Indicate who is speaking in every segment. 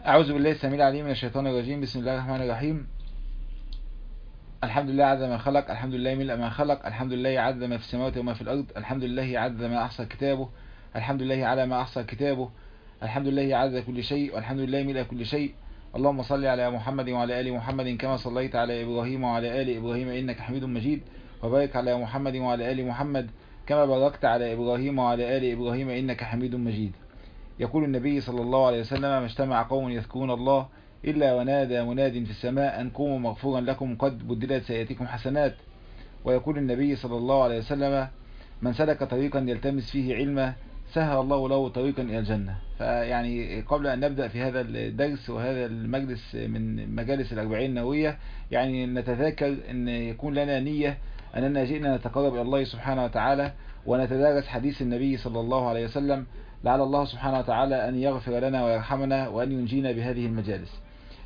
Speaker 1: أعوذ بالله السميع العليم من الشيطان الرجيم بسم الله الرحمن الرحيم الحمد لله عز ما خلق الحمد لله ملء ما خلق الحمد لله عز ما في السماوات وما في الأرض الحمد لله عز ما أحصى كتابه الحمد لله على ما أحصى كتابه الحمد لله عز كل شيء والحمد لله ملء كل شيء اللهم صل على محمد وعلى آل محمد كما صليت على إبراهيم وعلى آل إبراهيم إنك حميد مجيد وبارك على محمد وعلى آل محمد كما باركت على إبراهيم وعلى آل إبراهيم إنك حميد مجيد يقول النبي صلى الله عليه وسلم ما اجتمع قوم يذكرون الله إلا ونادى مناد في السماء أن قوموا مغفورا لكم قد بدلت سيئاتكم حسنات ويقول النبي صلى الله عليه وسلم من سلك طريقا يلتمس فيه علما سهل الله له طريقا إلى الجنة فيعني قبل أن نبدأ في هذا الدرس وهذا المجلس من مجالس الأربعين النووية يعني نتذاكر أن يكون لنا نية أننا جئنا نتقرب إلى الله سبحانه وتعالى ونتدارس حديث النبي صلى الله عليه وسلم لعل الله سبحانه وتعالى أن يغفر لنا ويرحمنا وأن ينجينا بهذه المجالس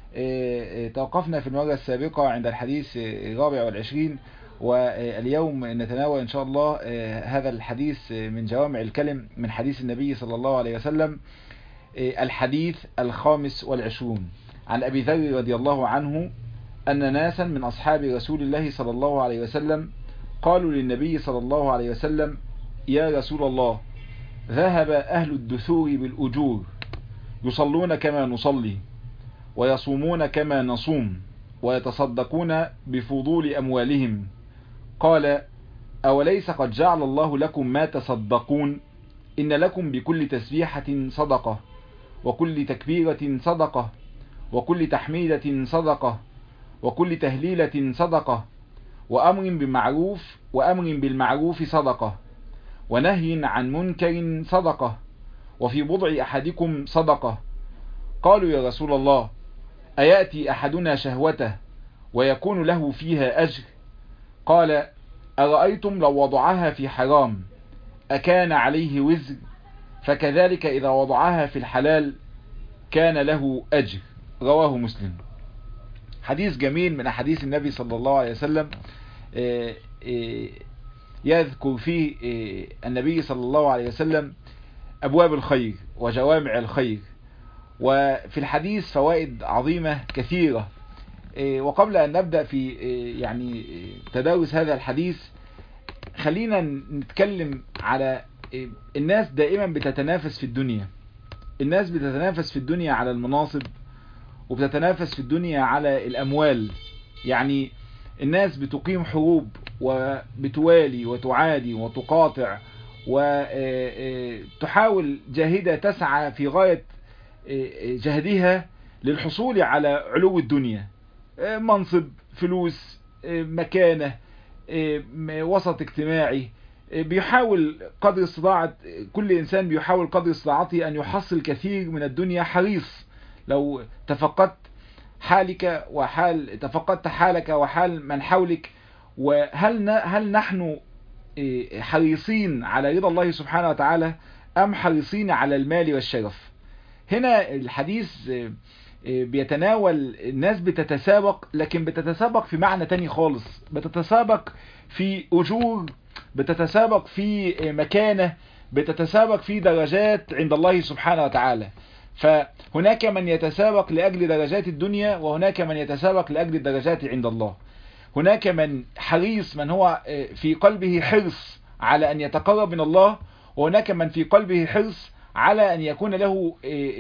Speaker 1: توقفنا في المرة السابقة عند الحديث الرابع والعشرين واليوم نتناول إن شاء الله هذا الحديث من جوامع الكلم من حديث النبي صلى الله عليه وسلم الحديث الخامس والعشرون عن أبي ذر رضي الله عنه أن ناسا من أصحاب رسول الله صلى الله عليه وسلم قالوا للنبي صلى الله عليه وسلم يا رسول الله ذهب أهل الدثور بالأجور يصلون كما نصلي ويصومون كما نصوم ويتصدقون بفضول أموالهم قال أوليس قد جعل الله لكم ما تصدقون إن لكم بكل تسبيحة صدقة وكل تكبيرة صدقة وكل تحميدة صدقة وكل تهليلة صدقة وأمر بمعروف وأمر بالمعروف صدقة ونهي عن منكر صدقة وفي بضع أحدكم صدقة قالوا يا رسول الله أيأتي أحدنا شهوته ويكون له فيها أجر قال أرأيتم لو وضعها في حرام أكان عليه وزر فكذلك إذا وضعها في الحلال كان له أجر رواه مسلم حديث جميل من أحاديث النبي صلى الله عليه وسلم يذكر فيه النبي صلى الله عليه وسلم أبواب الخير وجوامع الخير وفي الحديث فوائد عظيمة كثيرة وقبل أن نبدأ في يعني تداوس هذا الحديث خلينا نتكلم على الناس دائما بتتنافس في الدنيا الناس بتتنافس في الدنيا على المناصب وبتتنافس في الدنيا على الأموال يعني الناس بتقيم حروب وبتوالي وتعادي وتقاطع وتحاول جاهدة تسعى في غاية جهدها للحصول على علو الدنيا منصب فلوس مكانة وسط اجتماعي بيحاول قدر استطاعة كل إنسان بيحاول قدر استطاعته أن يحصل كثير من الدنيا حريص لو تفقدت حالك وحال تفقدت حالك وحال من حولك وهل هل نحن حريصين على رضا الله سبحانه وتعالى أم حريصين على المال والشرف هنا الحديث بيتناول الناس بتتسابق لكن بتتسابق في معنى تاني خالص بتتسابق في أجور بتتسابق في مكانة بتتسابق في درجات عند الله سبحانه وتعالى فهناك من يتسابق لأجل درجات الدنيا وهناك من يتسابق لأجل الدرجات عند الله هناك من حريص من هو في قلبه حرص على أن يتقرب من الله وهناك من في قلبه حرص على أن يكون له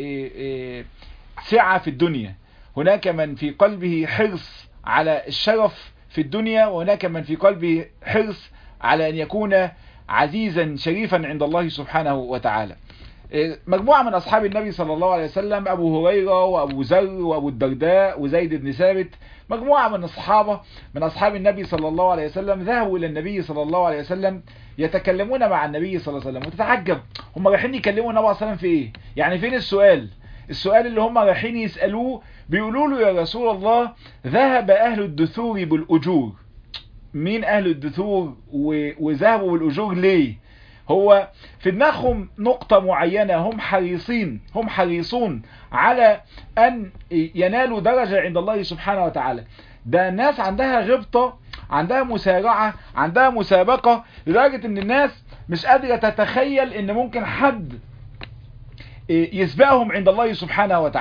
Speaker 1: سعة في الدنيا هناك من في قلبه حرص على الشرف في الدنيا وهناك من في قلبه حرص على أن يكون عزيزا شريفا عند الله سبحانه وتعالى مجموعة من أصحاب النبي صلى الله عليه وسلم أبو هريرة وأبو ذر وأبو الدرداء وزيد بن ثابت مجموعة من الصحابة من أصحاب النبي صلى الله عليه وسلم ذهبوا إلى النبي صلى الله عليه وسلم يتكلمون مع النبي صلى الله عليه وسلم وتتعجب هم رايحين يكلموا النبي صلى الله عليه وسلم في إيه يعني فين السؤال السؤال اللي هم رايحين يسألوه بيقولوا له يا رسول الله ذهب أهل الدثور بالأجور مين أهل الدثور وذهبوا بالأجور ليه هو في دماغهم نقطة معينة هم حريصين هم حريصون على أن ينالوا درجة عند الله سبحانه وتعالى ده الناس عندها غبطة عندها مسارعة عندها مسابقة لدرجة ان الناس مش قادرة تتخيل ان ممكن حد يسبقهم عند الله سبحانه وتعالى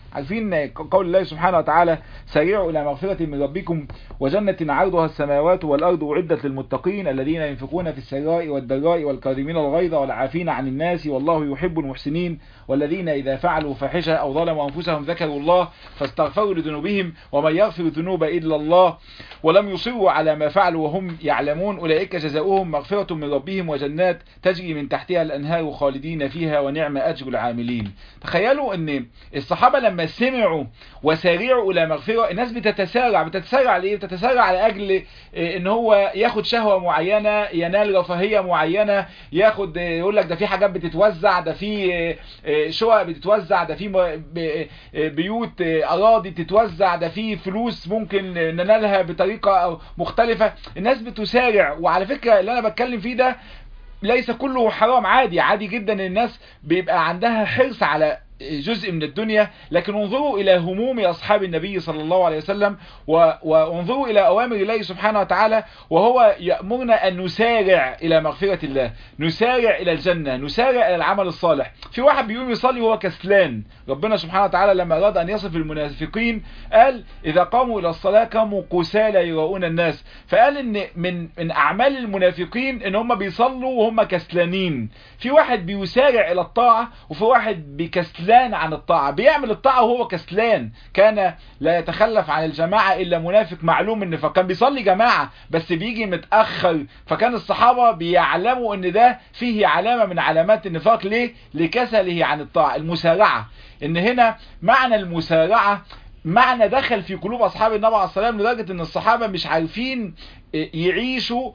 Speaker 1: عارفين قول الله سبحانه وتعالى سارعوا إلى مغفرة من ربكم وجنة عرضها السماوات والأرض أعدت للمتقين الذين ينفقون في السراء والضراء والكاظمين الغيظ والعافين عن الناس والله يحب المحسنين والذين إذا فعلوا فاحشة أو ظلموا أنفسهم ذكروا الله فاستغفروا لذنوبهم ومن يغفر الذنوب إلا الله ولم يصروا على ما فعلوا وهم يعلمون أولئك جزاؤهم مغفرة من ربهم وجنات تجري من تحتها الأنهار خالدين فيها ونعم أجر العاملين تخيلوا أن الصحابة لما سمعوا وسارعوا إلى مغفرة الناس بتتسارع بتتسارع لإيه؟ بتتسارع لأجل ان هو ياخد شهوة معينة ينال رفاهية معينة ياخد يقول لك ده في حاجات بتتوزع ده في شقق بتتوزع ده في بيوت اراضي بتتوزع ده في فلوس ممكن ننالها بطريقة مختلفة الناس بتسارع وعلى فكرة اللي انا بتكلم فيه ده ليس كله حرام عادي عادي جدا الناس بيبقى عندها حرص على جزء من الدنيا لكن انظروا إلى هموم أصحاب النبي صلى الله عليه وسلم وانظروا إلى أوامر الله سبحانه وتعالى وهو يأمرنا أن نسارع إلى مغفرة الله نسارع إلى الجنة نسارع إلى العمل الصالح في واحد بيقوم يصلي وهو كسلان ربنا سبحانه وتعالى لما أراد أن يصف المنافقين قال إذا قاموا إلى الصلاة قاموا كسالى يراؤون الناس فقال إن من من أعمال المنافقين إن هم بيصلوا وهم كسلانين في واحد بيسارع إلى الطاعة وفي واحد بكسلان كسلان عن الطاعة بيعمل الطاعة وهو كسلان كان لا يتخلف عن الجماعة إلا منافق معلوم النفاق كان بيصلي جماعة بس بيجي متأخر فكان الصحابة بيعلموا ان ده فيه علامة من علامات النفاق ليه لكسله عن الطاعة المسارعة ان هنا معنى المسارعة معنى دخل في قلوب أصحاب النبي عليه الصلاة والسلام لدرجة ان الصحابة مش عارفين يعيشوا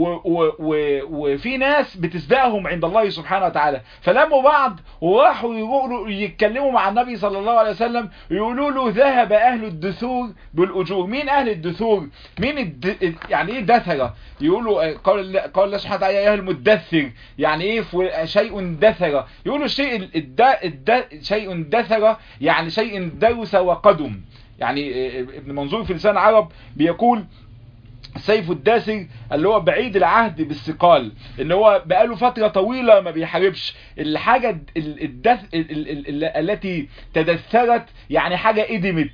Speaker 1: وفي ناس بتسبقهم عند الله سبحانه وتعالى فلموا بعض وراحوا يقولوا يتكلموا مع النبي صلى الله عليه وسلم يقولوا له ذهب اهل الدثور بالاجور مين اهل الدثور مين الد... يعني ايه دثرة يقولوا قال قال الله سبحانه وتعالى يا المدثر يعني ايه شيء دثر يقولوا الشيء الد... الد... شيء دثر يعني شيء دوس وقدم يعني ابن منظور في لسان عرب بيقول سيف الداسر اللي هو بعيد العهد بالثقال ان هو بقاله فترة طويلة ما بيحاربش الحاجة الدث التي تدثرت يعني حاجة ادمت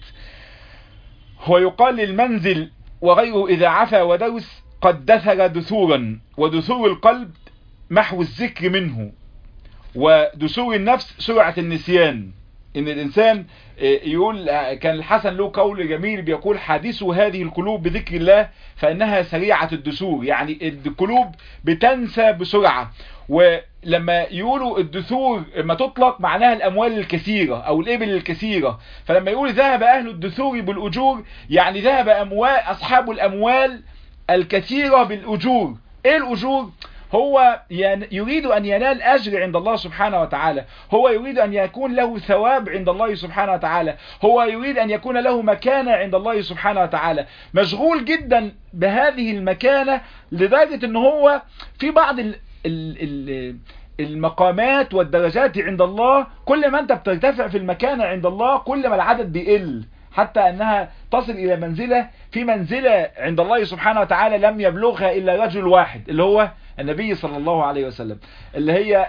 Speaker 1: هو يقال للمنزل وغيره اذا عفى ودوس قد دثر دثورا ودثور القلب محو الذكر منه ودثور النفس سرعة النسيان ان الانسان يقول كان الحسن له قول جميل بيقول حادثوا هذه القلوب بذكر الله فانها سريعة الدثور يعني القلوب بتنسى بسرعة ولما يقولوا الدثور لما تطلق معناها الاموال الكثيرة او الابل الكثيرة فلما يقول ذهب اهل الدثور بالاجور يعني ذهب اموال اصحاب الاموال الكثيرة بالاجور ايه الاجور هو يريد أن ينال أجر عند الله سبحانه وتعالى هو يريد أن يكون له ثواب عند الله سبحانه وتعالى هو يريد أن يكون له مكانة عند الله سبحانه وتعالى مشغول جدا بهذه المكانة لدرجة أن هو في بعض ال ال ال المقامات والدرجات عند الله كل ما أنت بترتفع في المكانة عند الله كل ما العدد بيقل حتى أنها تصل إلى منزلة في منزلة عند الله سبحانه وتعالى لم يبلغها إلا رجل واحد اللي هو النبي صلى الله عليه وسلم اللي هي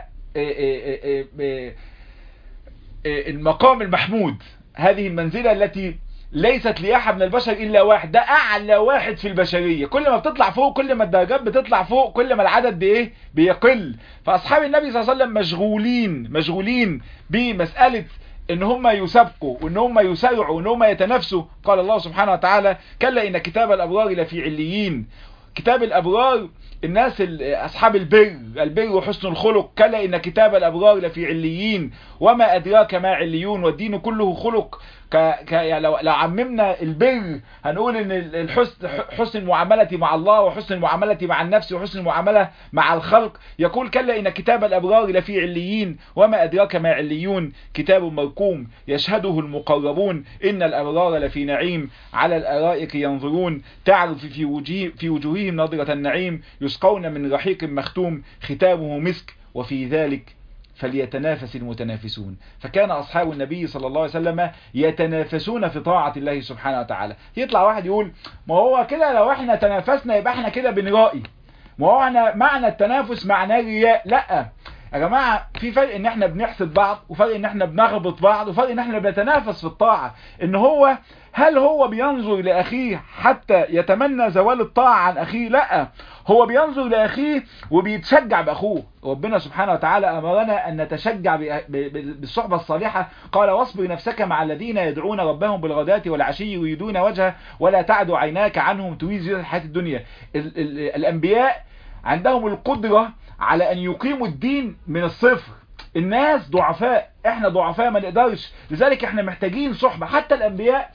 Speaker 1: المقام المحمود هذه المنزلة التي ليست لأحد من البشر إلا واحد ده أعلى واحد في البشرية كل ما بتطلع فوق كل ما الدرجات بتطلع فوق كل ما العدد بإيه بيقل فأصحاب النبي صلى الله عليه وسلم مشغولين مشغولين بمسألة ان هم يسابقوا وان هم يسارعوا وان هم يتنافسوا قال الله سبحانه وتعالى كلا ان كتاب الابرار لفي عليين كتاب الابرار الناس اصحاب البر البر وحسن الخلق كلا ان كتاب الابرار لفي عليين وما ادراك ما عليون والدين كله خلق ك... ك... يعني لو... لو عممنا البر هنقول ان الحسن حسن المعاملة مع الله وحسن المعاملة مع النفس وحسن المعاملة مع الخلق يقول كلا ان كتاب الابرار لفي عليين وما ادراك ما عليون كتاب مرقوم يشهده المقربون ان الابرار لفي نعيم على الارائك ينظرون تعرف في وجوه في وجوههم نظرة النعيم يسقون من رحيق مختوم ختامه مسك وفي ذلك فليتنافس المتنافسون فكان أصحاب النبي صلى الله عليه وسلم يتنافسون في طاعة الله سبحانه وتعالى يطلع واحد يقول ما هو كده لو احنا تنافسنا يبقى احنا كده بنرائي ما هو احنا معنى التنافس معناه رياء لا يا جماعة في فرق ان احنا بنحسد بعض وفرق ان احنا بنغبط بعض وفرق ان احنا بنتنافس في الطاعة ان هو هل هو بينظر لأخيه حتى يتمنى زوال الطاعة عن أخيه لا هو بينظر لأخيه وبيتشجع بأخوه ربنا سبحانه وتعالى أمرنا أن نتشجع بالصحبة الصالحة قال واصبر نفسك مع الذين يدعون ربهم بالغداة والعشي يريدون وجهه ولا تعد عيناك عنهم تريد زينة الحياة الدنيا ال ال الأنبياء عندهم القدرة على أن يقيموا الدين من الصفر الناس ضعفاء احنا ضعفاء ما نقدرش لذلك احنا محتاجين صحبة حتى الأنبياء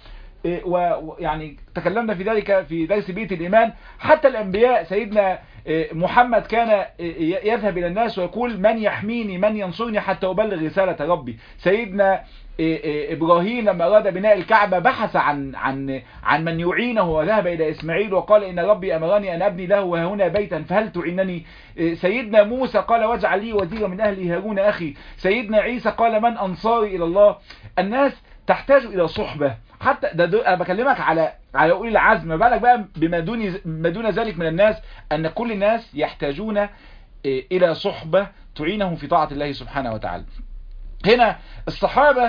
Speaker 1: ويعني تكلمنا في ذلك في درس بيت الإيمان حتى الأنبياء سيدنا محمد كان يذهب إلى الناس ويقول من يحميني من ينصرني حتى أبلغ رسالة ربي سيدنا إبراهيم لما أراد بناء الكعبة بحث عن عن عن من يعينه وذهب إلى إسماعيل وقال إن ربي أمرني أن أبني له وهنا بيتا فهل تعينني سيدنا موسى قال واجعل لي وزيرا من أهلي هارون أخي سيدنا عيسى قال من أنصاري إلى الله الناس تحتاج إلى صحبة حتى ده, ده انا بكلمك على على اولي العزم ما بالك بقى بما دون ما دون ذلك من الناس ان كل الناس يحتاجون الى صحبة تعينهم في طاعة الله سبحانه وتعالى هنا الصحابة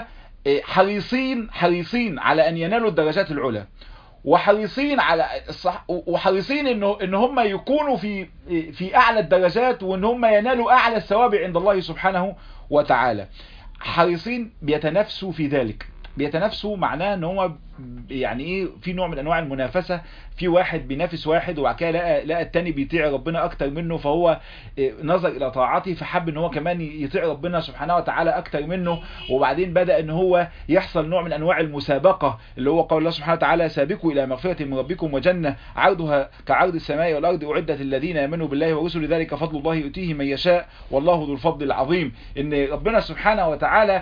Speaker 1: حريصين حريصين على ان ينالوا الدرجات العلى وحريصين على الصح... وحريصين انه ان هم يكونوا في في اعلى الدرجات وان هم ينالوا اعلى الثواب عند الله سبحانه وتعالى حريصين بيتنافسوا في ذلك بيتنافسوا معناه ان هو يعني ايه في نوع من انواع المنافسه في واحد بينافس واحد وبعد كده لقى لقى التاني بيطيع ربنا اكتر منه فهو نظر الى طاعته فحب ان هو كمان يطيع ربنا سبحانه وتعالى اكتر منه وبعدين بدا ان هو يحصل نوع من انواع المسابقه اللي هو قول الله سبحانه وتعالى سابقوا الى مغفره من ربكم وجنه عرضها كعرض السماء والارض اعدت للذين امنوا بالله ورسل ذلك فضل الله يؤتيه من يشاء والله ذو الفضل العظيم ان ربنا سبحانه وتعالى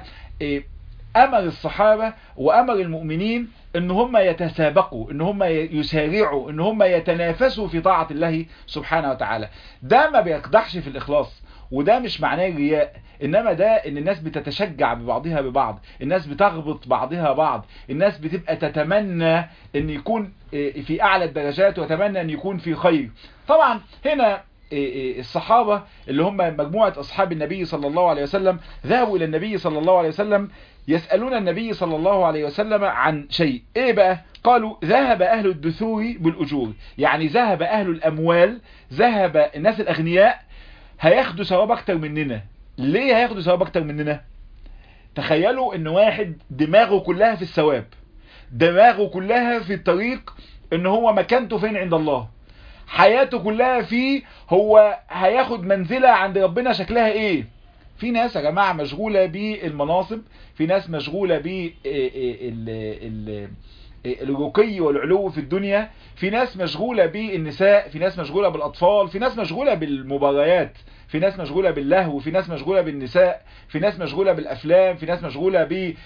Speaker 1: امر الصحابة وامر المؤمنين ان هم يتسابقوا ان هم يسارعوا ان هم يتنافسوا في طاعة الله سبحانه وتعالى ده ما بيقدحش في الاخلاص وده مش معناه رياء انما ده ان الناس بتتشجع ببعضها ببعض الناس بتغبط بعضها بعض الناس بتبقى تتمنى ان يكون في اعلى الدرجات وتتمنى ان يكون في خير طبعا هنا الصحابة اللي هم مجموعة أصحاب النبي صلى الله عليه وسلم ذهبوا إلى النبي صلى الله عليه وسلم يسألون النبي صلى الله عليه وسلم عن شيء إيه بقى قالوا ذهب أهل الدثور بالأجور يعني ذهب أهل الأموال ذهب الناس الأغنياء هياخدوا ثواب أكتر مننا ليه هياخدوا ثواب أكتر مننا تخيلوا ان واحد دماغه كلها في الثواب دماغه كلها في الطريق ان هو مكانته فين عند الله حياته كلها فيه هو هياخد منزلة عند ربنا شكلها ايه في ناس يا جماعة مشغولة بالمناصب في ناس مشغولة بالرقي والعلو في الدنيا في ناس مشغولة بالنساء في ناس مشغولة بالأطفال في ناس مشغولة بالمباريات في ناس مشغولة باللهو في ناس مشغولة بالنساء في ناس مشغولة بالأفلام في ناس مشغولة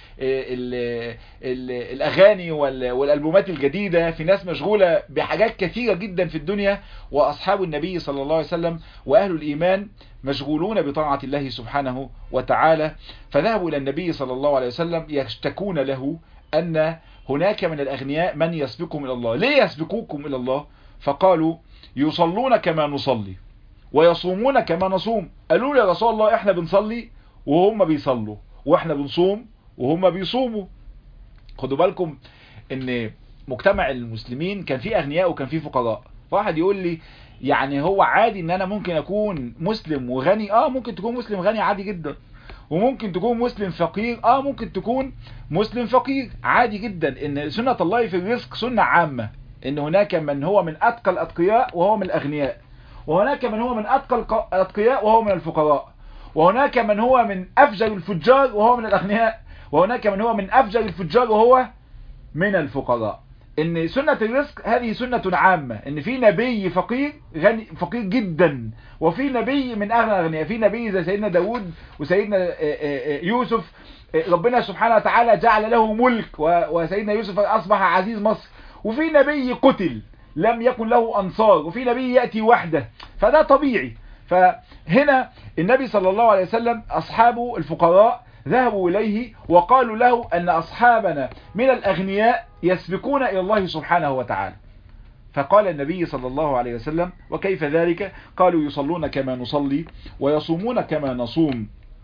Speaker 1: بالأغاني والألبومات الجديدة في ناس مشغولة بحاجات كثيرة جدا في الدنيا وأصحاب النبي صلى الله عليه وسلم وأهل الإيمان مشغولون بطاعة الله سبحانه وتعالى فذهبوا إلى النبي صلى الله عليه وسلم يشتكون له أن هناك من الأغنياء من يسبقهم إلى الله ليه يسبقوكم إلى الله فقالوا يصلون كما نصلي ويصومون كما نصوم قالوا لي يا رسول الله احنا بنصلي وهم بيصلوا واحنا بنصوم وهم بيصوموا خدوا بالكم ان مجتمع المسلمين كان فيه اغنياء وكان فيه فقراء واحد يقول لي يعني هو عادي ان انا ممكن اكون مسلم وغني اه ممكن تكون مسلم غني عادي جدا وممكن تكون مسلم فقير اه ممكن تكون مسلم فقير عادي جدا ان سنة الله في الرزق سنة عامة ان هناك من هو من اتقى الاتقياء وهو من الاغنياء وهناك من هو من اتقى الاتقياء وهو من الفقراء وهناك من هو من افجر الفجار وهو من الاغنياء وهناك من هو من افجر الفجار وهو من الفقراء ان سنة الرزق هذه سنة عامة ان في نبي فقير غني فقير جدا وفي نبي من اغنى الاغنياء في نبي زي سيدنا داود وسيدنا يوسف ربنا سبحانه وتعالى جعل له ملك وسيدنا يوسف اصبح عزيز مصر وفي نبي قتل لم يكن له انصار وفي نبي يأتي وحده فده طبيعي فهنا النبي صلى الله عليه وسلم اصحابه الفقراء ذهبوا إليه وقالوا له أن أصحابنا من الأغنياء يسبقون إلى الله سبحانه وتعالى فقال النبي صلى الله عليه وسلم وكيف ذلك قالوا يصلون كما نصلي ويصومون كما نصوم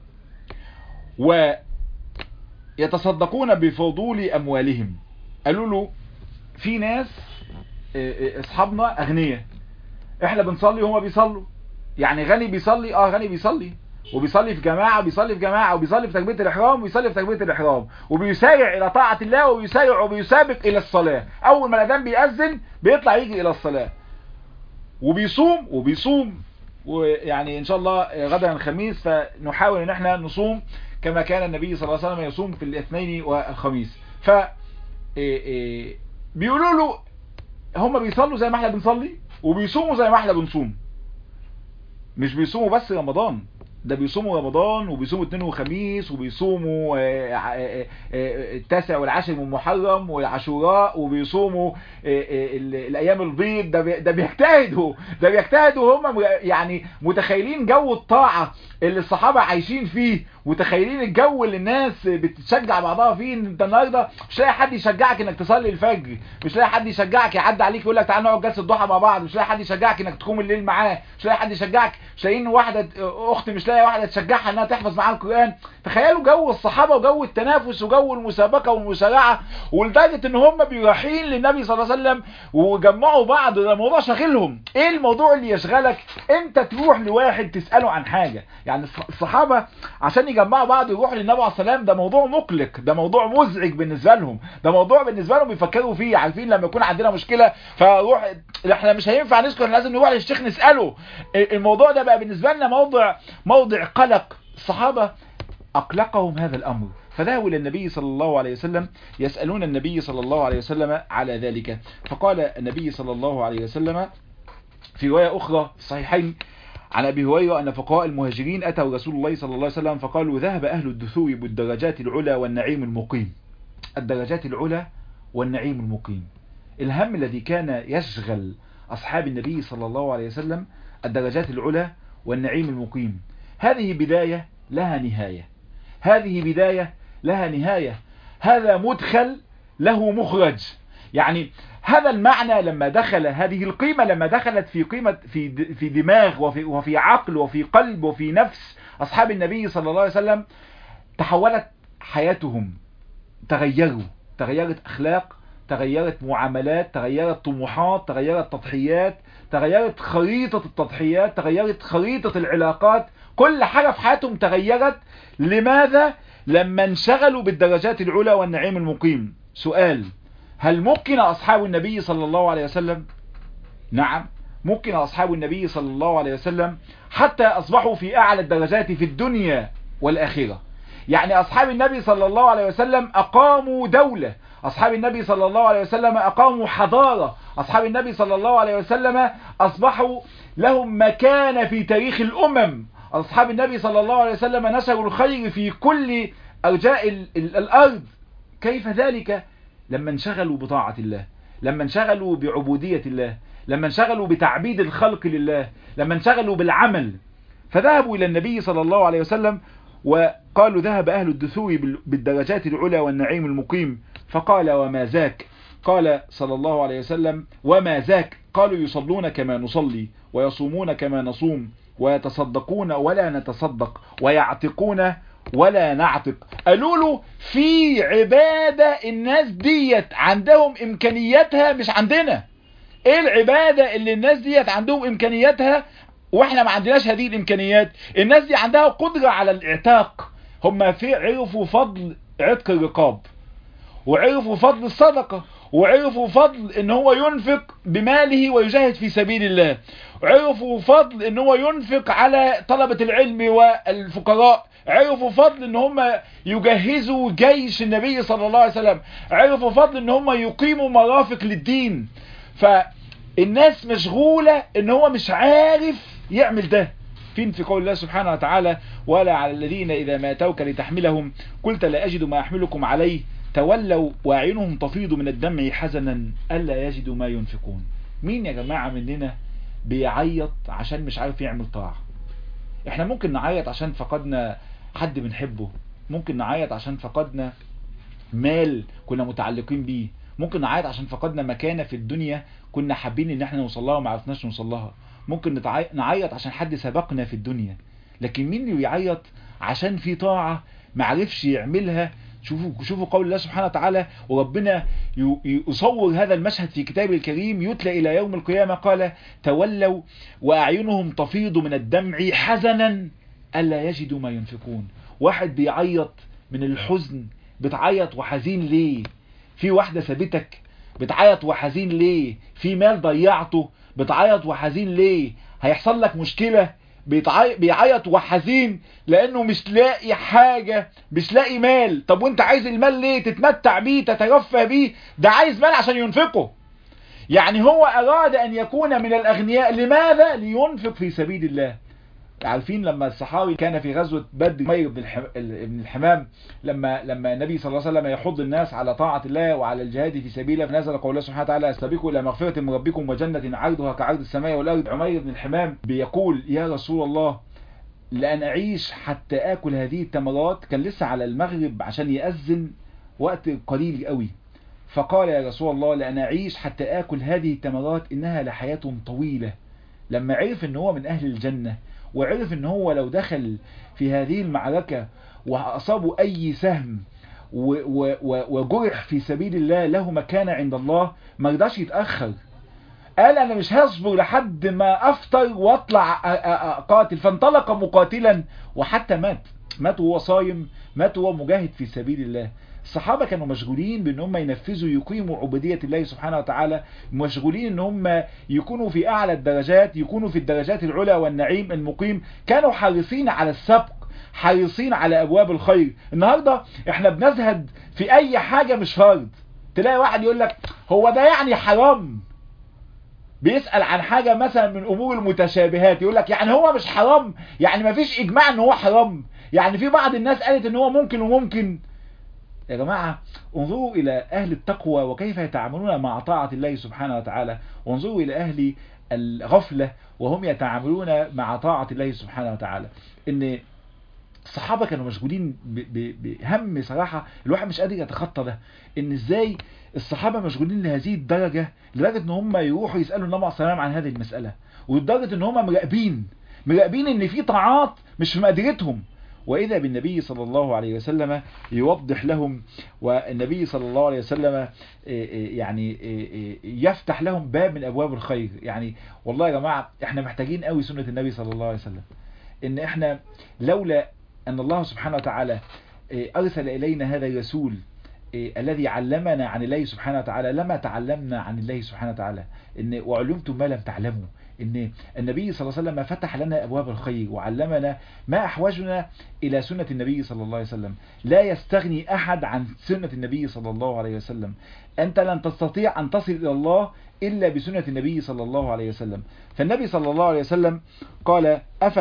Speaker 1: ويتصدقون بفضول أموالهم قالوا له في ناس اصحابنا اغنياء احنا بنصلي وهما بيصلوا يعني غني بيصلي اه غني بيصلي وبيصلي في جماعة وبيصلي في جماعة وبيصلي في تكبيرة الإحرام وبيصلي في تكبيرة الإحرام وبيسارع إلى طاعة الله وبيسارع وبيسابق إلى الصلاة أول ما الأذان بيأذن بيطلع يجي إلى الصلاة وبيصوم وبيصوم ويعني إن شاء الله غدا الخميس فنحاول إن احنا نصوم كما كان النبي صلى الله عليه وسلم يصوم في الاثنين والخميس ف بيقولوا له هم بيصلوا زي ما احنا بنصلي وبيصوموا زي ما احنا بنصوم مش بيصوموا بس رمضان ده بيصوموا رمضان وبيصوموا اثنين وخميس وبيصوموا التاسع والعاشر من محرم والعاشوراء وبيصوموا الايام البيض ده ده بيجتهدوا ده بيجتهدوا هم يعني متخيلين جو الطاعه اللي الصحابه عايشين فيه متخيلين الجو اللي الناس بتشجع بعضها فيه انت النهارده مش لاقي حد يشجعك انك تصلي الفجر مش لاقي حد يشجعك يعدي عليك يقول لك تعالى نقعد جلسه الضحى مع بعض مش لاقي حد يشجعك انك تقوم الليل معاه مش لاقي حد يشجعك مش لاقيين واحده اخت مش لاقي واحده تشجعها انها تحفظ معاها القران تخيلوا جو الصحابه وجو التنافس وجو المسابقه والمسارعه ولدرجه ان هم بيرايحين للنبي صلى الله عليه وسلم وجمعوا بعض ده الموضوع شاغلهم ايه الموضوع اللي يشغلك انت تروح لواحد تساله عن حاجه يعني الصحابه عشان يجمعوا بعض ويروحوا للنبي عليه السلام ده موضوع مقلق ده موضوع مزعج بالنسبه لهم ده موضوع بالنسبه لهم بيفكروا فيه عارفين لما يكون عندنا مشكله فروح احنا مش هينفع نسكت احنا لازم نروح للشيخ نساله الموضوع ده بقى بالنسبه لنا موضع موضع قلق الصحابه اقلقهم هذا الامر فذهبوا الى النبي صلى الله عليه وسلم يسالون النبي صلى الله عليه وسلم على ذلك فقال النبي صلى الله عليه وسلم في روايه اخرى في الصحيحين عن أبي هريرة أن فقراء المهاجرين أتوا رسول الله صلى الله عليه وسلم فقالوا ذهب أهل الدثور بالدرجات العلى والنعيم المقيم الدرجات العلى والنعيم المقيم الهم الذي كان يشغل أصحاب النبي صلى الله عليه وسلم الدرجات العلى والنعيم المقيم هذه بداية لها نهاية هذه بداية لها نهاية هذا مدخل له مخرج يعني هذا المعنى لما دخل هذه القيمة لما دخلت في قيمة في في دماغ وفي وفي عقل وفي قلب وفي نفس أصحاب النبي صلى الله عليه وسلم تحولت حياتهم تغيروا تغيرت أخلاق تغيرت معاملات تغيرت طموحات تغيرت تضحيات تغيرت خريطة التضحيات تغيرت خريطة العلاقات كل حاجة في حياتهم تغيرت لماذا لما انشغلوا بالدرجات العلى والنعيم المقيم سؤال هل ممكن أصحاب النبي صلى الله عليه وسلم نعم ممكن أصحاب النبي صلى الله عليه وسلم حتى أصبحوا في أعلى الدرجات في الدنيا والآخرة يعني أصحاب النبي صلى الله عليه وسلم أقاموا دولة أصحاب النبي صلى الله عليه وسلم أقاموا حضارة أصحاب النبي صلى الله عليه وسلم أصبحوا لهم مكانة في تاريخ الأمم أصحاب النبي صلى الله عليه وسلم نشروا الخير في كل أرجاء الأرض كيف ذلك لما انشغلوا بطاعة الله لما انشغلوا بعبودية الله لما انشغلوا بتعبيد الخلق لله لما انشغلوا بالعمل فذهبوا إلى النبي صلى الله عليه وسلم وقالوا ذهب أهل الدثور بالدرجات العلى والنعيم المقيم فقال وما ذاك قال صلى الله عليه وسلم وما ذاك قالوا يصلون كما نصلي ويصومون كما نصوم ويتصدقون ولا نتصدق ويعتقون ولا نعتق قالوا له في عبادة الناس ديت عندهم امكانياتها مش عندنا ايه العبادة اللي الناس ديت عندهم امكانياتها واحنا ما عندناش هذه الامكانيات الناس دي عندها قدرة على الاعتاق هم في عرفوا فضل عتق الرقاب وعرفوا فضل الصدقة وعرفوا فضل ان هو ينفق بماله ويجاهد في سبيل الله وعرفوا فضل ان هو ينفق على طلبة العلم والفقراء عرفوا فضل ان هم يجهزوا جيش النبي صلى الله عليه وسلم عرفوا فضل ان هم يقيموا مرافق للدين فالناس مشغولة ان هو مش عارف يعمل ده فين في قول الله سبحانه وتعالى ولا على الذين إذا ما أتوك لتحملهم قلت لا أجد ما أحملكم عليه تولوا وأعينهم تفيض من الدمع حزنا ألا يجدوا ما ينفقون مين يا جماعة مننا بيعيط عشان مش عارف يعمل طاعة احنا ممكن نعيط عشان فقدنا حد بنحبه ممكن نعيط عشان فقدنا مال كنا متعلقين بيه ممكن نعيط عشان فقدنا مكانة في الدنيا كنا حابين ان احنا نوصل لها وما عرفناش نوصل لها ممكن نعيط عشان حد سبقنا في الدنيا لكن مين اللي بيعيط عشان في طاعة ما عرفش يعملها شوفوا شوفوا قول الله سبحانه وتعالى وربنا يصور هذا المشهد في كتابه الكريم يتلى إلى يوم القيامة قال تولوا وأعينهم تفيض من الدمع حزنا ألا يجدوا ما ينفقون واحد بيعيط من الحزن بتعيط وحزين ليه في واحدة سابتك بتعيط وحزين ليه في مال ضيعته بتعيط وحزين ليه هيحصل لك مشكلة بيعيط وحزين لانه مش لاقي حاجة مش لاقي مال طب وانت عايز المال ليه تتمتع بيه تترفه بيه ده عايز مال عشان ينفقه يعني هو اراد ان يكون من الاغنياء لماذا لينفق في سبيل الله عارفين لما الصحابي كان في غزوة بدر مير بن الحمام لما لما النبي صلى الله عليه وسلم يحض الناس على طاعة الله وعلى الجهاد في سبيله فنزل قول الله سبحانه وتعالى استبقوا الى مغفرة من ربكم وجنة عرضها كعرض السماء والارض عمير بن الحمام بيقول يا رسول الله لأن أعيش حتى آكل هذه التمرات كان لسه على المغرب عشان يأذن وقت قليل قوي فقال يا رسول الله لأن أعيش حتى آكل هذه التمرات إنها لحياة طويلة لما عرف ان هو من أهل الجنة وعرف ان هو لو دخل في هذه المعركة وأصابه أي سهم وجرح في سبيل الله له مكانة عند الله ما رضاش يتأخر قال أنا مش هصبر لحد ما أفطر وأطلع قاتل فانطلق مقاتلا وحتى مات مات وهو صايم مات وهو مجاهد في سبيل الله الصحابة كانوا مشغولين بان هم ينفذوا يقيموا عبودية الله سبحانه وتعالى مشغولين ان هم يكونوا في اعلى الدرجات يكونوا في الدرجات العلى والنعيم المقيم كانوا حريصين على السبق حريصين على ابواب الخير النهاردة احنا بنزهد في اي حاجة مش فرض تلاقي واحد يقول لك هو ده يعني حرام بيسأل عن حاجة مثلا من امور المتشابهات يقول لك يعني هو مش حرام يعني ما فيش اجماع ان هو حرام يعني في بعض الناس قالت ان هو ممكن وممكن يا جماعة انظروا إلى أهل التقوى وكيف يتعاملون مع طاعة الله سبحانه وتعالى وانظروا إلى أهل الغفلة وهم يتعاملون مع طاعة الله سبحانه وتعالى إن الصحابة كانوا مشغولين بهم صراحة الواحد مش قادر يتخطى ده إن إزاي الصحابة مشغولين لهذه الدرجة لدرجة إن هم يروحوا يسألوا النبي عليه السلام عن هذه المسألة ولدرجة إن هم مراقبين مراقبين إن في طاعات مش في مقدرتهم وإذا بالنبي صلى الله عليه وسلم يوضح لهم والنبي صلى الله عليه وسلم يعني يفتح لهم باب من أبواب الخير يعني والله يا جماعة احنا محتاجين قوي سنة النبي صلى الله عليه وسلم ان احنا لولا أن الله سبحانه وتعالى أرسل إلينا هذا الرسول الذي علمنا عن الله سبحانه وتعالى لما تعلمنا عن الله سبحانه وتعالى إن وعلمتم ما لم تعلموا ان النبي صلى الله عليه وسلم فتح لنا ابواب الخير وعلمنا ما احوجنا الى سنة النبي صلى الله عليه وسلم لا يستغني احد عن سنة النبي صلى الله عليه وسلم انت لن تستطيع ان تصل الى الله الا بسنة النبي صلى الله عليه وسلم فالنبي صلى الله عليه وسلم قال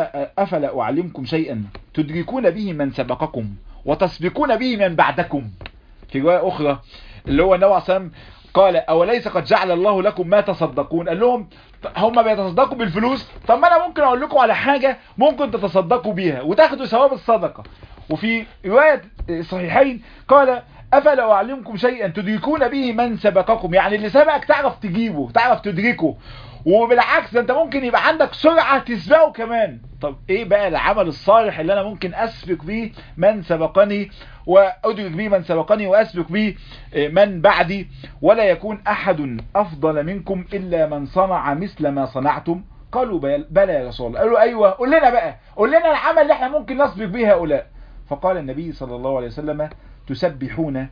Speaker 1: افلا اعلمكم شيئا تدركون به من سبقكم وتسبقون به من بعدكم في رواية اخرى اللي هو النبي عليه قال أوليس قد جعل الله لكم ما تصدقون قال لهم هم بيتصدقوا بالفلوس طب ما أنا ممكن أقول لكم على حاجة ممكن تتصدقوا بيها وتاخدوا ثواب الصدقة وفي رواية صحيحين قال أفلا أعلمكم شيئا تدركون به من سبقكم يعني اللي سبقك تعرف تجيبه تعرف تدركه وبالعكس انت ممكن يبقى عندك سرعة تسبقه كمان طب ايه بقى العمل الصالح اللي انا ممكن اسبق بيه من سبقني وادرك بيه من سبقني واسبق بيه من بعدي ولا يكون احد افضل منكم الا من صنع مثل ما صنعتم قالوا بلى يا رسول الله قالوا ايوه قول لنا بقى قول لنا العمل اللي احنا ممكن نسبق به هؤلاء فقال النبي صلى الله عليه وسلم تسبحون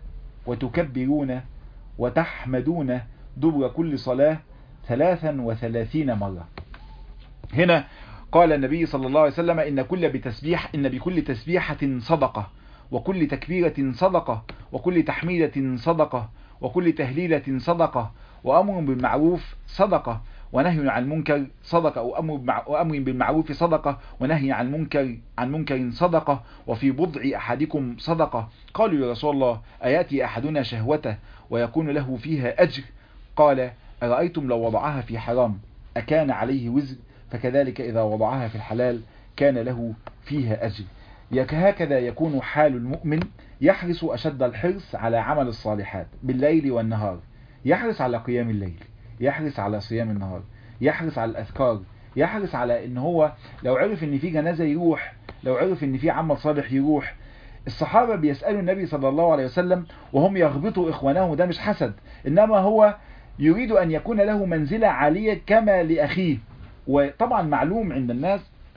Speaker 1: وتكبرون وتحمدون دبر كل صلاه ثلاثا وثلاثين مرة هنا قال النبي صلى الله عليه وسلم إن كل بتسبيح إن بكل تسبيحة صدقة وكل تكبيرة صدقة وكل تحميدة صدقة وكل تهليلة صدقة وأمر بالمعروف صدقة ونهي عن المنكر صدقة وأمر بالمعروف صدقة ونهي عن منكر عن منكر صدقة وفي بضع أحدكم صدقة قالوا يا رسول الله أياتي أحدنا شهوته ويكون له فيها أجر قال أرأيتم لو وضعها في حرام أكان عليه وزر فكذلك إذا وضعها في الحلال كان له فيها أجر هكذا يكون حال المؤمن يحرص أشد الحرص على عمل الصالحات بالليل والنهار يحرص على قيام الليل يحرص على صيام النهار يحرص على الأذكار يحرص على ان هو لو عرف ان في جنازة يروح لو عرف ان في عمل صالح يروح الصحابة بيسألوا النبي صلى الله عليه وسلم وهم يغبطوا إخوانهم ده مش حسد إنما هو يريد أن يكون له منزلة عالية كما لأخيه وطبعا معلوم عند الناس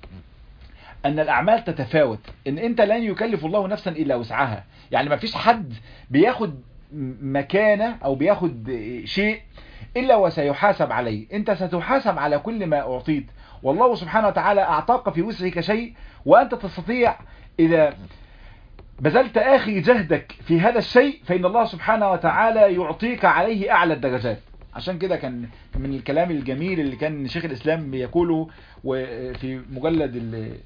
Speaker 1: أن الأعمال تتفاوت إن أنت لن يكلف الله نفسا إلا وسعها يعني ما فيش حد بياخد مكانة أو بياخد شيء إلا وسيحاسب عليه أنت ستحاسب على كل ما أعطيت والله سبحانه وتعالى أعطاك في وسعك شيء وأنت تستطيع إذا بذلت آخر جهدك في هذا الشيء فإن الله سبحانه وتعالى يعطيك عليه أعلى الدرجات عشان كده كان من الكلام الجميل اللي كان شيخ الإسلام بيقوله في مجلد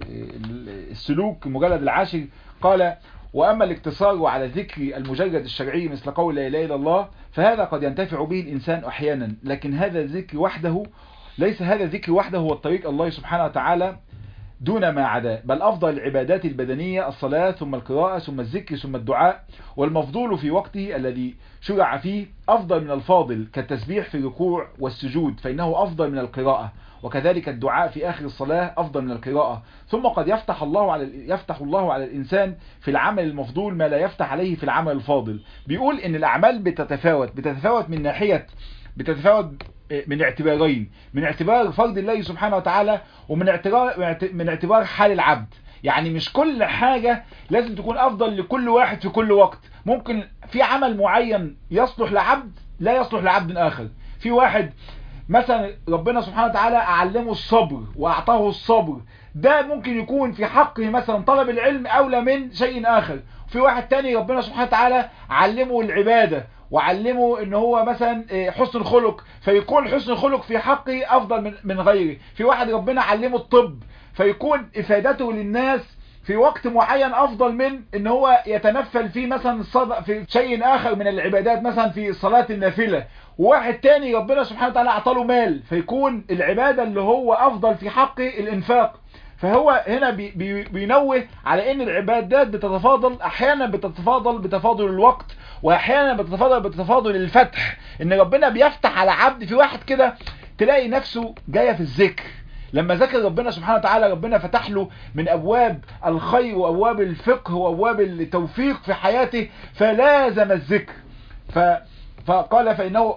Speaker 1: السلوك مجلد العاشر قال وأما الاقتصار على ذكر المجرد الشرعي مثل قول لا إله إلا الله فهذا قد ينتفع به الإنسان أحيانا لكن هذا الذكر وحده ليس هذا الذكر وحده هو الطريق الله سبحانه وتعالى دون ما عداه بل أفضل العبادات البدنية الصلاة ثم القراءة ثم الذكر ثم الدعاء والمفضول في وقته الذي شرع فيه أفضل من الفاضل كالتسبيح في الركوع والسجود فإنه أفضل من القراءة وكذلك الدعاء في آخر الصلاة أفضل من القراءة ثم قد يفتح الله على يفتح الله على الإنسان في العمل المفضول ما لا يفتح عليه في العمل الفاضل بيقول إن الأعمال بتتفاوت بتتفاوت من ناحية بتتفاوت من اعتبارين من اعتبار فرض الله سبحانه وتعالى ومن اعتبار من اعتبار حال العبد يعني مش كل حاجة لازم تكون افضل لكل واحد في كل وقت ممكن في عمل معين يصلح لعبد لا يصلح لعبد اخر في واحد مثلا ربنا سبحانه وتعالى اعلمه الصبر واعطاه الصبر ده ممكن يكون في حقه مثلا طلب العلم اولى من شيء اخر في واحد تاني ربنا سبحانه وتعالى علمه العبادة وعلمه ان هو مثلا حسن الخلق فيكون حسن الخلق في حقه افضل من من غيره في واحد ربنا علمه الطب فيكون افادته للناس في وقت معين افضل من ان هو يتنفل في مثلا الصدق في شيء اخر من العبادات مثلا في صلاة النافلة وواحد تاني ربنا سبحانه وتعالى اعطاله مال فيكون العبادة اللي هو افضل في حقه الانفاق فهو هنا بي بي بينوه على ان العبادات بتتفاضل احيانا بتتفاضل بتفاضل الوقت واحيانا بتتفاضل بتفاضل الفتح ان ربنا بيفتح على عبد في واحد كده تلاقي نفسه جاية في الذكر لما ذكر ربنا سبحانه وتعالى ربنا فتح له من ابواب الخير وابواب الفقه وابواب التوفيق في حياته فلازم الذكر ف فقال فانه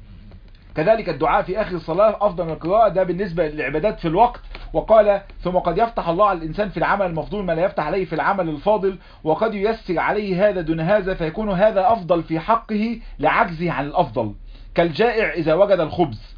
Speaker 1: كذلك الدعاء في آخر الصلاة أفضل من القراءة ده بالنسبة للعبادات في الوقت وقال ثم قد يفتح الله على الإنسان في العمل المفضول ما لا يفتح عليه في العمل الفاضل وقد ييسر عليه هذا دون هذا فيكون هذا أفضل في حقه لعجزه عن الأفضل كالجائع إذا وجد الخبز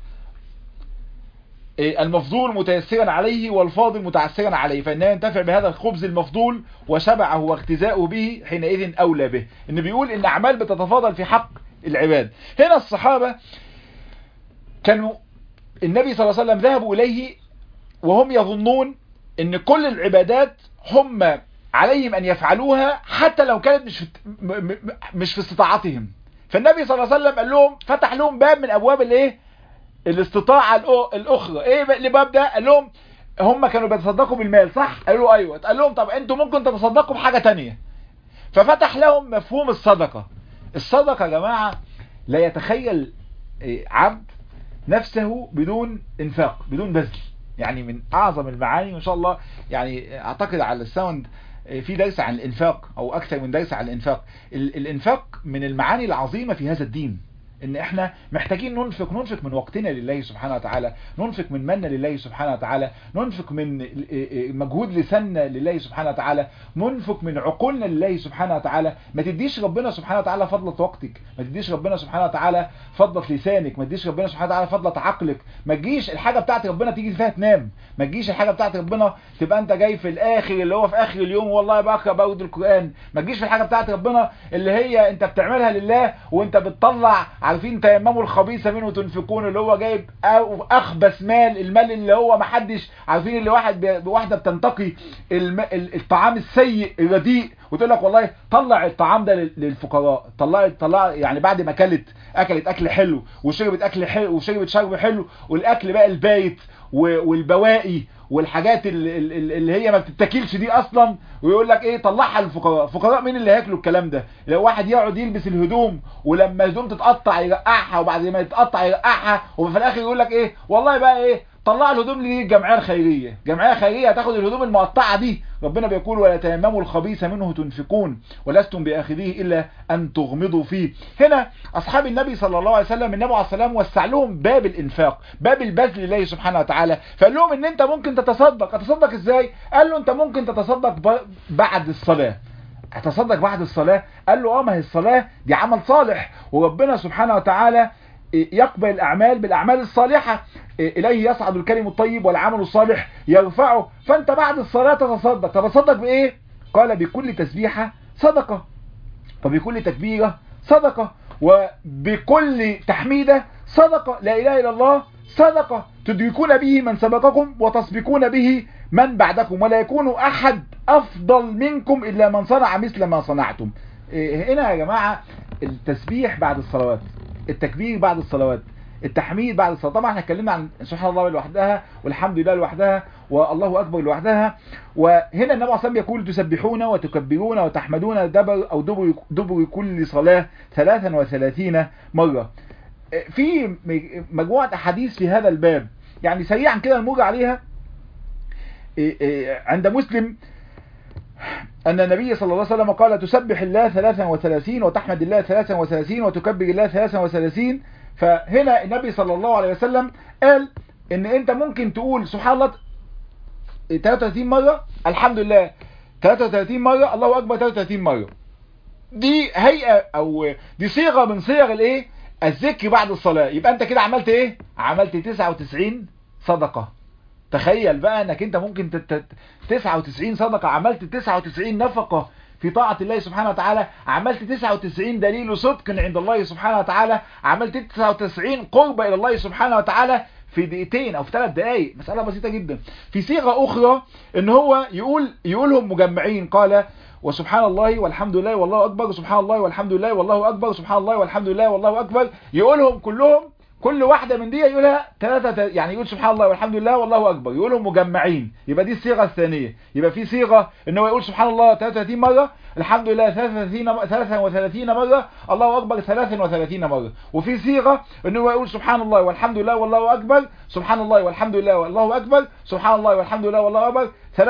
Speaker 1: المفضول متيسرا عليه والفاضل متعسرا عليه فإنه ينتفع بهذا الخبز المفضول وشبعه واغتزاؤه به حينئذ أولى به إن بيقول إن أعمال بتتفاضل في حق العباد هنا الصحابة كانوا النبي صلى الله عليه وسلم ذهبوا إليه وهم يظنون ان كل العبادات هم عليهم ان يفعلوها حتى لو كانت مش في مش في استطاعتهم فالنبي صلى الله عليه وسلم قال لهم فتح لهم باب من ابواب الايه الاستطاعة الاخرى ايه الباب ده قال لهم هم كانوا بيتصدقوا بالمال صح قالوا ايوه قال لهم طب انتوا ممكن تتصدقوا بحاجة تانية ففتح لهم مفهوم الصدقة الصدقة يا جماعة لا يتخيل عبد نفسه بدون انفاق بدون بذل يعني من اعظم المعاني وان شاء الله يعني اعتقد على الساوند في درس عن الانفاق او اكثر من درس عن الانفاق الانفاق من المعاني العظيمة في هذا الدين ان احنا محتاجين ننفق ننفق من وقتنا لله سبحانه وتعالى ننفق من منا لله سبحانه وتعالى ننفق من مجهود لساننا لله سبحانه وتعالى ننفق من عقولنا لله سبحانه وتعالى ما تديش ربنا سبحانه وتعالى فضلة وقتك ما تديش ربنا سبحانه وتعالى فضلة لسانك ما تديش ربنا سبحانه وتعالى فضلة عقلك ما تجيش الحاجة بتاعت ربنا تيجي فيها تنام ما تجيش الحاجة بتاعت ربنا تبقى انت جاي في الاخر اللي هو في اخر اليوم والله بقرا بود القرآن ما تجيش في الحاجة بتاعت ربنا اللي هي انت بتعملها لله وانت بتطلع عارفين تيمموا الخبيث منه تنفقون اللي هو جايب اخبث مال المال اللي هو محدش عارفين اللي واحد واحدة بتنتقي الم... الطعام السيء الرديء وتقول لك والله طلع الطعام ده للفقراء طلع طلع يعني بعد ما اكلت اكلت اكل حلو وشربت اكل حلو وشربت شرب حلو والاكل بقى البايت والبواقي والحاجات اللي هي ما بتتاكلش دي اصلا ويقول لك ايه طلعها للفقراء الفقراء مين اللي هياكلوا الكلام ده لو واحد يقعد يلبس الهدوم ولما الهدوم تتقطع يرقعها وبعد ما تتقطع يرقعها وفي الاخر يقول لك ايه والله بقى ايه طلع الهدوم دي الجمعيه الخيريه الجمعيه الخيريه هتاخد الهدوم المقطعه دي ربنا بيقول ولا تيمموا الخبيث منه تنفقون ولستم باخذيه الا ان تغمضوا فيه هنا اصحاب النبي صلى الله عليه وسلم النبي عليه السلام وسع لهم باب الانفاق باب البذل لله سبحانه وتعالى فقال لهم ان انت ممكن تتصدق اتصدق ازاي قال له انت ممكن تتصدق بعد الصلاه هتصدق بعد الصلاه قال له اه ما هي الصلاه دي عمل صالح وربنا سبحانه وتعالى يقبل الأعمال بالأعمال الصالحة إليه يصعد الكلم الطيب والعمل الصالح يرفعه فأنت بعد الصلاة تتصدق تتصدق بإيه؟ قال بكل تسبيحة صدقة وبكل تكبيرة صدقة وبكل تحميدة صدقة لا إله إلا الله صدقة تدركون به من سبقكم وتسبقون به من بعدكم ولا يكون أحد أفضل منكم إلا من صنع مثل ما صنعتم هنا يا جماعة التسبيح بعد الصلوات التكبير بعد الصلوات التحميد بعد الصلاة طبعا احنا اتكلمنا عن سبحان الله لوحدها والحمد لله لوحدها والله أكبر لوحدها وهنا النبي عليه الصلاة يقول تسبحون وتكبرون وتحمدون دبر أو دبر, دبر كل صلاة ثلاثا وثلاثين مرة في مجموعة أحاديث في هذا الباب يعني سريعا كده نمر عليها عند مسلم أن النبي صلى الله عليه وسلم قال تسبح الله 33 وتحمد الله 33 وتكبر الله 33 فهنا النبي صلى الله عليه وسلم قال ان انت ممكن تقول سبحان الله 33 مرة الحمد لله 33 مرة الله اكبر 33 مرة دي هيئة او دي صيغة من صيغ الايه الذكر بعد الصلاة يبقى انت كده عملت ايه عملت 99 صدقة تخيل بقى انك انت ممكن تت... 99 صدقة عملت 99 نفقة في طاعة الله سبحانه وتعالى عملت 99 دليل صدق عند الله سبحانه وتعالى عملت 99 قربة الى الله سبحانه وتعالى في دقيقتين او في ثلاث دقائق مسألة بسيطة جدا في صيغة اخرى ان هو يقول يقولهم مجمعين قال وسبحان الله والحمد لله والله اكبر سبحان الله والحمد لله والله اكبر سبحان الله والحمد لله والله اكبر يقولهم كلهم كل واحدة من دي يقولها ثلاثة يعني يقول سبحان الله والحمد لله والله أكبر يقولهم مجمعين يبقى دي الصيغة الثانية يبقى في صيغة ان هو يقول سبحان الله 33 مرة الحمد لله 33 33 مرة الله أكبر 33 مرة وفي صيغة ان هو يقول سبحان الله والحمد لله والله أكبر سبحان الله والحمد لله والله أكبر سبحان الله والحمد لله والله أكبر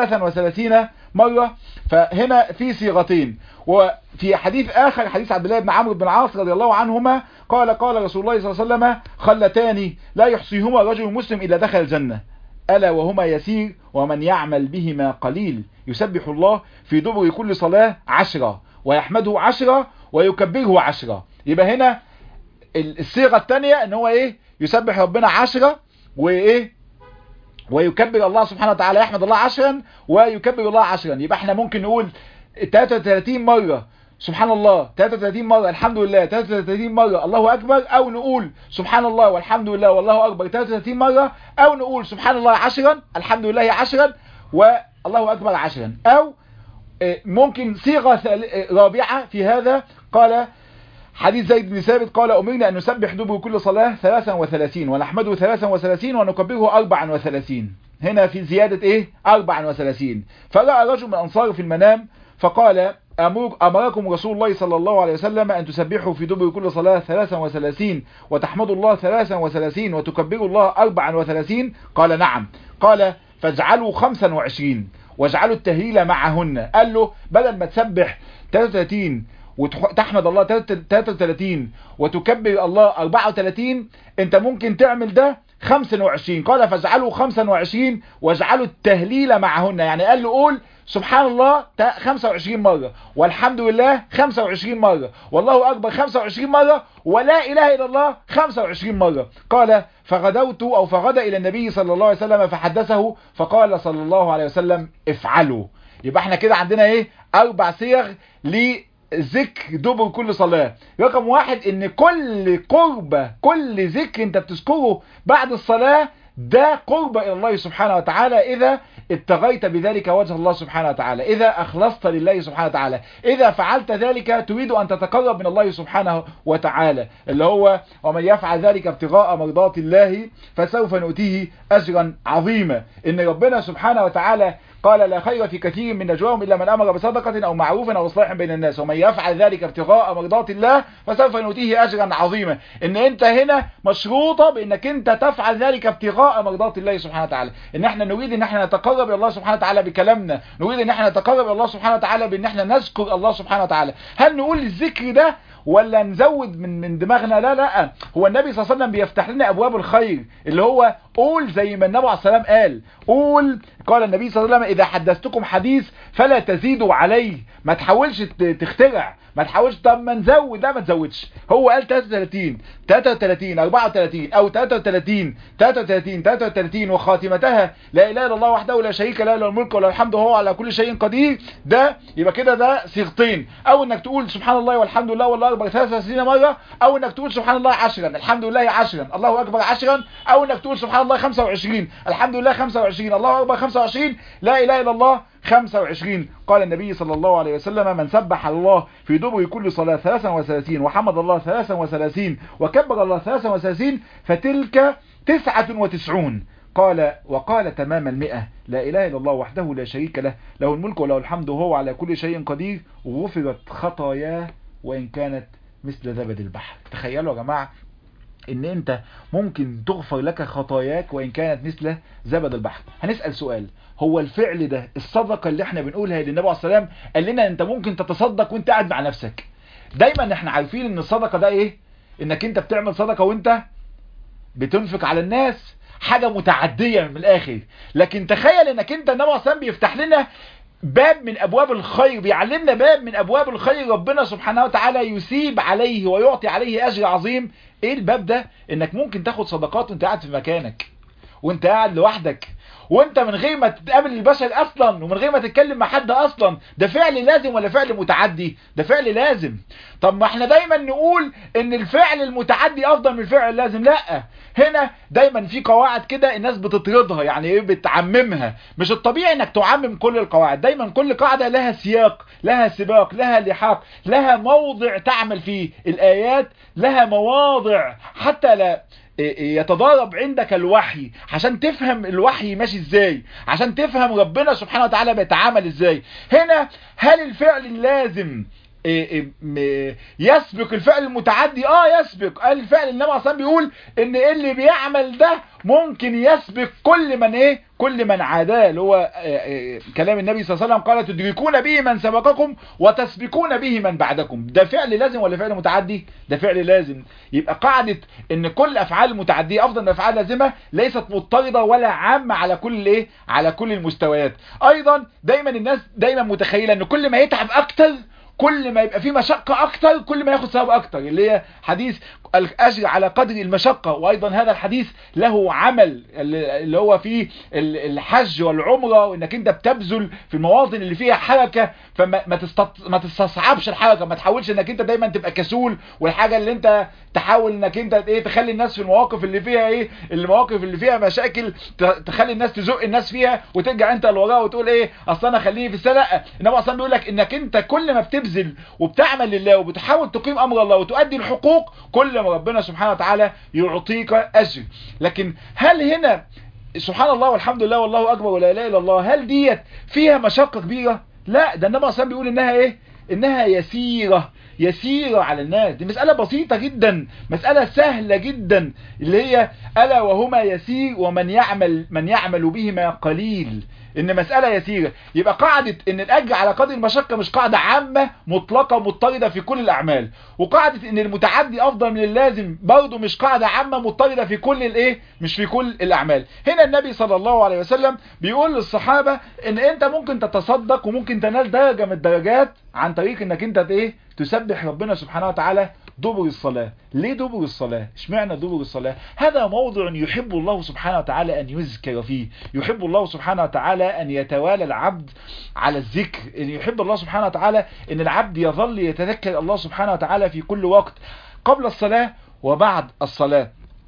Speaker 1: 33 مرة فهنا في صيغتين وفي حديث آخر حديث عبد الله بن عمرو بن عاص رضي الله عنهما قال قال رسول الله صلى الله عليه وسلم خلتان لا يحصيهما رجل مسلم إلا دخل الجنة ألا وهما يسير ومن يعمل بهما قليل يسبح الله في دبر كل صلاة عشرة ويحمده عشرة ويكبره عشرة يبقى هنا الصيغة الثانية ان هو ايه يسبح ربنا عشرة وايه ويكبر الله سبحانه وتعالى يحمد الله عشرا ويكبر الله عشرا يبقى احنا ممكن نقول 33 مرة سبحان الله 33 مرة الحمد لله 33 مرة الله أكبر أو نقول سبحان الله والحمد لله والله أكبر 33 مرة أو نقول سبحان الله عشرا الحمد لله عشرا والله أكبر عشرا أو ممكن صيغة رابعة في هذا قال حديث زيد بن ثابت قال أمرنا أن نسبح دبر كل صلاة 33 ونحمده 33 ونكبره 34 هنا في زيادة ايه 34 فرأى رجل من الأنصار في المنام فقال أمر أمركم رسول الله صلى الله عليه وسلم أن تسبحوا في دبر كل صلاة 33 وتحمدوا الله 33 وتكبروا الله 34 قال نعم قال فاجعلوا 25 واجعلوا التهليل معهن قال له بدل ما تسبح 33 وتحمد الله 33 وتكبر الله 34 انت ممكن تعمل ده 25 قال فاجعلوا 25 واجعلوا التهليل معهن يعني قال له قول سبحان الله 25 مرة والحمد لله 25 مرة والله أكبر 25 مرة ولا إله إلا الله 25 مرة قال فغدوت أو فغدا إلى النبي صلى الله عليه وسلم فحدثه فقال صلى الله عليه وسلم افعلوا يبقى احنا كده عندنا ايه أربع صيغ ذكر دبر كل صلاة رقم واحد ان كل قربة كل ذكر انت بتذكره بعد الصلاة ده قربة الى الله سبحانه وتعالى اذا ابتغيت بذلك وجه الله سبحانه وتعالى إذا أخلصت لله سبحانه وتعالى إذا فعلت ذلك تريد أن تتقرب من الله سبحانه وتعالى اللي هو ومن يفعل ذلك ابتغاء مرضات الله فسوف نؤتيه أجرا عظيما إن ربنا سبحانه وتعالى قال لا خير في كثير من نجواهم إلا من أمر بصدقة أو معروف أو إصلاح بين الناس ومن يفعل ذلك ابتغاء مرضات الله فسوف نؤتيه أجرا عظيما إن أنت هنا مشروطة بأنك أنت تفعل ذلك ابتغاء مرضات الله سبحانه وتعالى إن احنا نريد أن احنا نتقرب إلى الله سبحانه وتعالى بكلامنا نريد أن احنا نتقرب إلى الله سبحانه وتعالى بأن احنا نذكر الله سبحانه وتعالى هل نقول الذكر ده ولا نزود من من دماغنا لا لا هو النبي صلى الله عليه وسلم بيفتح لنا ابواب الخير اللي هو قول زي ما النبي عليه السلام قال قول قال النبي صلى الله عليه وسلم اذا حدثتكم حديث فلا تزيدوا عليه ما تحاولش تخترع ما تحاولش طب ما نزود لا ما تزودش هو قال 33 33 34 او 33 33 33 وخاتمتها لا اله الا الله وحده لا شريك له له الملك وله الحمد وهو على كل شيء قدير ده يبقى كده ده صيغتين او انك تقول سبحان الله والحمد لله والله اكبر 33 مره او انك تقول سبحان الله 10 الحمد لله 10 الله اكبر 10 او انك تقول سبحان الله 25 الحمد لله 25 الله اكبر 25 لا اله الا الله 25 قال النبي صلى الله عليه وسلم من سبح الله في دبر كل صلاة 33 وحمد الله 33 وكبر الله 33 فتلك 99 قال وقال تمام المئة لا إله إلا الله وحده لا شريك له له الملك وله الحمد وهو على كل شيء قدير وغفرت خطاياه وإن كانت مثل زبد البحر تخيلوا يا جماعة ان انت ممكن تغفر لك خطاياك وان كانت مثل زبد البحر هنسأل سؤال هو الفعل ده الصدقة اللي احنا بنقولها للنبي عليه السلام قال لنا انت ممكن تتصدق وانت قاعد مع نفسك دايما احنا عارفين ان الصدقة ده ايه انك انت بتعمل صدقة وانت بتنفق على الناس حاجة متعدية من الاخر لكن تخيل انك انت النبي عليه السلام بيفتح لنا باب من ابواب الخير بيعلمنا باب من ابواب الخير ربنا سبحانه وتعالى يسيب عليه ويعطي عليه اجر عظيم ايه الباب ده انك ممكن تاخد صدقات وانت قاعد في مكانك وانت قاعد لوحدك وانت من غير ما تقابل البشر اصلا ومن غير ما تتكلم مع حد اصلا ده فعل لازم ولا فعل متعدي ده فعل لازم طب ما احنا دايما نقول ان الفعل المتعدي افضل من الفعل اللازم لا هنا دايما في قواعد كده الناس بتطردها يعني ايه بتعممها مش الطبيعي انك تعمم كل القواعد دايما كل قاعدة لها سياق لها سباق لها لحاق لها موضع تعمل فيه الايات لها مواضع حتى لا يتضارب عندك الوحي عشان تفهم الوحي ماشي ازاي عشان تفهم ربنا سبحانه وتعالى بيتعامل ازاي هنا هل الفعل اللازم يسبق الفعل المتعدي اه يسبق قال الفعل النبي عليه الصلاه بيقول ان اللي بيعمل ده ممكن يسبق كل من ايه كل من عاداه اللي هو كلام النبي صلى الله عليه وسلم قال تدركون به من سبقكم وتسبقون به من بعدكم ده فعل لازم ولا فعل متعدي ده فعل لازم يبقى قاعدة ان كل افعال المتعدية افضل من افعال لازمة ليست مضطردة ولا عامة على كل ايه على كل المستويات ايضا دايما الناس دايما متخيلة ان كل ما يتعب اكتر كل ما يبقى فيه مشقة اكتر كل ما ياخد ثواب اكتر اللي هي حديث الاجر على قدر المشقة وايضا هذا الحديث له عمل اللي هو فيه الحج والعمرة وانك انت بتبذل في المواطن اللي فيها حركة فما ما, تستط... ما تستصعبش الحركة ما تحاولش انك انت دايما تبقى كسول والحاجة اللي انت تحاول انك انت ايه تخلي الناس في المواقف اللي فيها ايه المواقف اللي فيها مشاكل تخلي الناس تزق الناس فيها وترجع انت لوراها وتقول ايه اصل انا خليني في السنة انما اصلا بيقول لك انك انت كل ما بتبذل وبتعمل لله وبتحاول تقيم امر الله وتؤدي الحقوق كل ما ربنا سبحانه وتعالى يعطيك اجر لكن هل هنا سبحان الله والحمد لله والله اكبر ولا اله الا الله هل ديت فيها مشقة كبيرة لا ده النبي اصلا بيقول انها ايه انها يسيرة يسيرة على الناس دي مسألة بسيطة جدا مسألة سهلة جدا اللي هي ألا وهما يسير ومن يعمل من يعمل بهما قليل ان مسألة يسيرة يبقى قاعدة ان الاجر على قدر المشقة مش قاعدة عامة مطلقة مضطردة في كل الاعمال وقاعدة ان المتعدي افضل من اللازم برضه مش قاعدة عامة مضطردة في كل الايه مش في كل الاعمال هنا النبي صلى الله عليه وسلم بيقول للصحابة ان انت ممكن تتصدق وممكن تنال درجة من الدرجات عن طريق انك انت ايه تسبح ربنا سبحانه وتعالى دبر الصلاة ليه دبر الصلاة اشمعنى دبر الصلاة هذا موضع يحب الله سبحانه وتعالى ان يذكر فيه يحب الله سبحانه وتعالى ان يتوالى العبد على الذكر ان يحب الله سبحانه وتعالى ان العبد يظل يتذكر الله سبحانه وتعالى في كل وقت قبل الصلاة وبعد الصلاة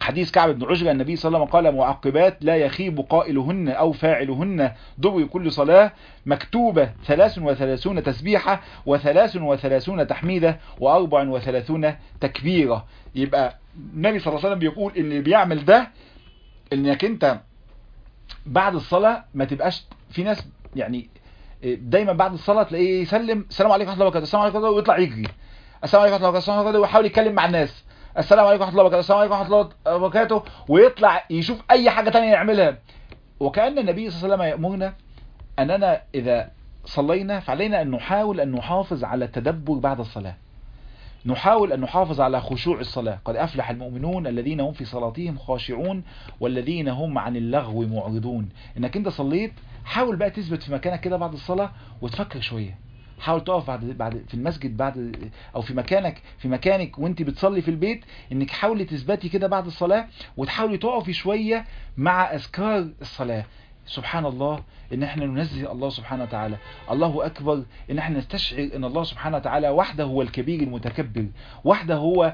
Speaker 1: حديث كعب بن عجرة النبي صلى الله عليه وسلم قال معقبات لا يخيب قائلهن أو فاعلهن دبر كل صلاة مكتوبة ثلاث وثلاثون تسبيحة وثلاث وثلاثون تحميدة وأربع وثلاثون تكبيرة يبقى النبي صلى الله عليه وسلم بيقول إن اللي بيعمل ده إنك أنت بعد الصلاة ما تبقاش في ناس يعني دايما بعد الصلاة تلاقيه يسلم السلام عليكم ورحمة الله وبركاته السلام عليكم ورحمة الله ويطلع يجري السلام عليكم ورحمة الله وبركاته ويحاول يتكلم مع الناس السلام عليكم ورحمة الله وبركاته السلام عليكم ورحمة الله وبركاته ويطلع يشوف أي حاجة تانية يعملها وكأن النبي صلى الله عليه وسلم يأمرنا أننا إذا صلينا فعلينا أن نحاول أن نحافظ على التدبر بعد الصلاة نحاول أن نحافظ على خشوع الصلاة قد أفلح المؤمنون الذين هم في صلاتهم خاشعون والذين هم عن اللغو معرضون إنك أنت صليت حاول بقى تثبت في مكانك كده بعد الصلاة وتفكر شوية حاول تقف بعد بعد في المسجد بعد او في مكانك في مكانك وانت بتصلي في البيت انك حاولي تثبتي كده بعد الصلاة وتحاولي تقفي شوية مع اذكار الصلاة سبحان الله ان احنا ننزه الله سبحانه وتعالى الله اكبر ان احنا نستشعر ان الله سبحانه وتعالى وحده هو الكبير المتكبر وحده هو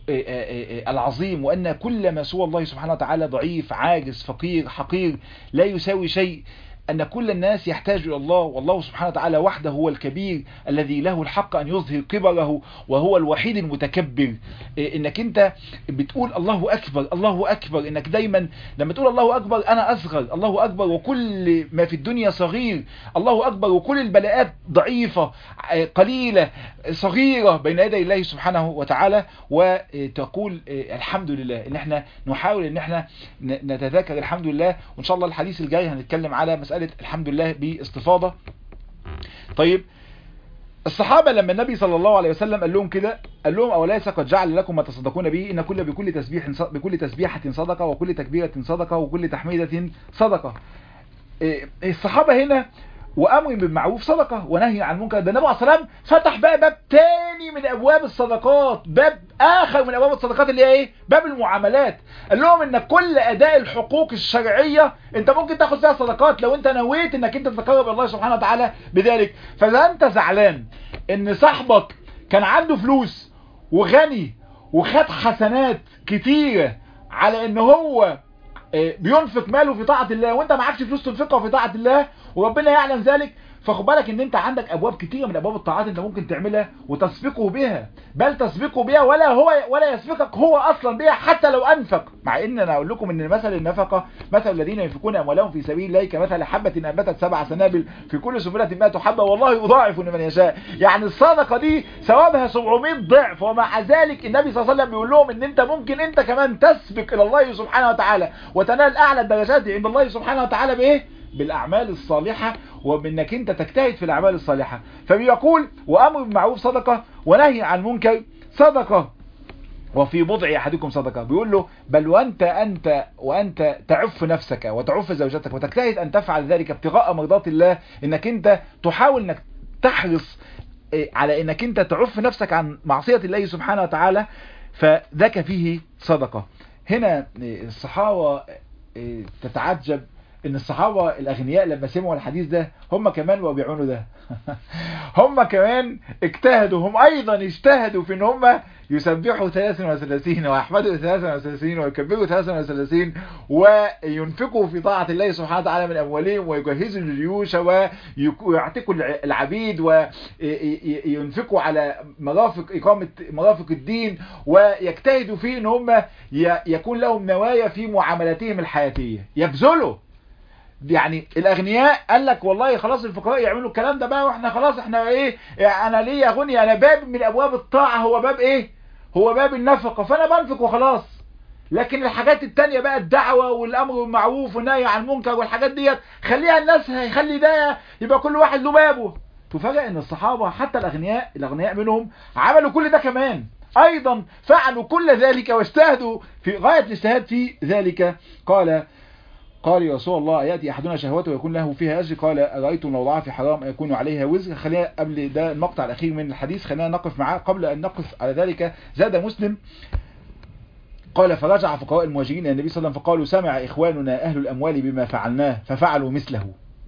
Speaker 1: العظيم وأن كل ما سوى الله سبحانه وتعالى ضعيف عاجز فقير حقير لا يساوي شيء أن كل الناس يحتاج إلى الله والله سبحانه وتعالى وحده هو الكبير الذي له الحق أن يظهر كبره وهو الوحيد المتكبر إنك أنت بتقول الله أكبر الله أكبر إنك دايما لما تقول الله أكبر أنا أصغر الله أكبر وكل ما في الدنيا صغير الله أكبر وكل البلاءات ضعيفة قليلة صغيرة بين يدي الله سبحانه وتعالى وتقول الحمد لله إن احنا نحاول إن احنا نتذكر الحمد لله وإن شاء الله الحديث الجاي هنتكلم على مسألة مسألة الحمد لله باستفاضة طيب الصحابة لما النبي صلى الله عليه وسلم قال لهم كده قال لهم أوليس قد جعل لكم ما تصدقون به إن كل بكل تسبيح بكل تسبيحة صدقة وكل تكبيرة صدقة وكل تحميدة صدقة الصحابة هنا وامر بالمعروف صدقه ونهي عن المنكر ده النبي عليه الصلاه والسلام فتح بقى باب تاني من ابواب الصدقات باب اخر من ابواب الصدقات اللي هي ايه باب المعاملات قال لهم ان كل اداء الحقوق الشرعيه انت ممكن تاخد فيها صدقات لو انت نويت انك انت تتقرب الى الله سبحانه وتعالى بذلك فاذا انت زعلان ان صاحبك كان عنده فلوس وغني وخد حسنات كتيره على ان هو بينفق ماله في طاعة الله وانت معكش فلوس تنفقها في طاعة الله وربنا يعلم ذلك فخد بالك ان انت عندك ابواب كتيرة من ابواب الطاعات انت ممكن تعملها وتسبقه بها بل تسبقه بها ولا هو ولا يسبقك هو اصلا بها حتى لو انفق مع ان انا اقول لكم ان مثل النفقة مثل الذين ينفقون اموالهم في سبيل الله كمثل حبة انبتت سبع سنابل في كل سنبلة 100 حبة والله يضاعف لمن يشاء يعني الصدقة دي ثوابها 700 ضعف ومع ذلك النبي صلى الله عليه وسلم بيقول لهم ان انت ممكن انت كمان تسبق الى الله سبحانه وتعالى وتنال اعلى الدرجات عند الله سبحانه وتعالى بايه بالاعمال الصالحة وبانك انت تجتهد في الاعمال الصالحة فبيقول وامر بالمعروف صدقة ونهي عن المنكر صدقة وفي بضع احدكم صدقة بيقول له بل وانت انت وانت تعف نفسك وتعف زوجتك وتجتهد ان تفعل ذلك ابتغاء مرضات الله انك انت تحاول انك تحرص على انك انت تعف نفسك عن معصية الله سبحانه وتعالى فذاك فيه صدقة هنا الصحابة تتعجب ان الصحابة الاغنياء لما سمعوا الحديث ده هم كمان بقوا بيعملوا ده هم كمان اجتهدوا هم ايضا اجتهدوا في ان هم يسبحوا 33 ويحمدوا 33 ويكبروا 33 وينفقوا في طاعة الله سبحانه وتعالى من اموالهم ويجهزوا الجيوش ويعتقوا العبيد وينفقوا على مرافق اقامة مرافق الدين ويجتهدوا في ان هم يكون لهم نوايا في معاملاتهم الحياتية يبذلوا يعني الاغنياء قال لك والله خلاص الفقراء يعملوا الكلام ده بقى واحنا خلاص احنا ايه انا ليا غني انا باب من ابواب الطاعة هو باب ايه هو باب النفقة فانا بنفق وخلاص لكن الحاجات التانية بقى الدعوة والامر بالمعروف والنهي عن المنكر والحاجات ديت خليها الناس هيخلي ده يبقى كل واحد له بابه تفاجئ ان الصحابة حتى الاغنياء الاغنياء منهم عملوا كل ده كمان ايضا فعلوا كل ذلك واجتهدوا في غاية الاجتهاد في ذلك قال قال يا رسول الله يأتي أحدنا شهوته ويكون له فيها أجر قال أرأيتم لو ضاع في حرام يكون عليها وزر خلينا قبل ده المقطع الأخير من الحديث خلينا نقف معاه قبل أن نقف على ذلك زاد مسلم قال فرجع فقراء المهاجرين إلى النبي صلى الله عليه وسلم فقالوا سمع إخواننا أهل الأموال بما فعلناه ففعلوا مثله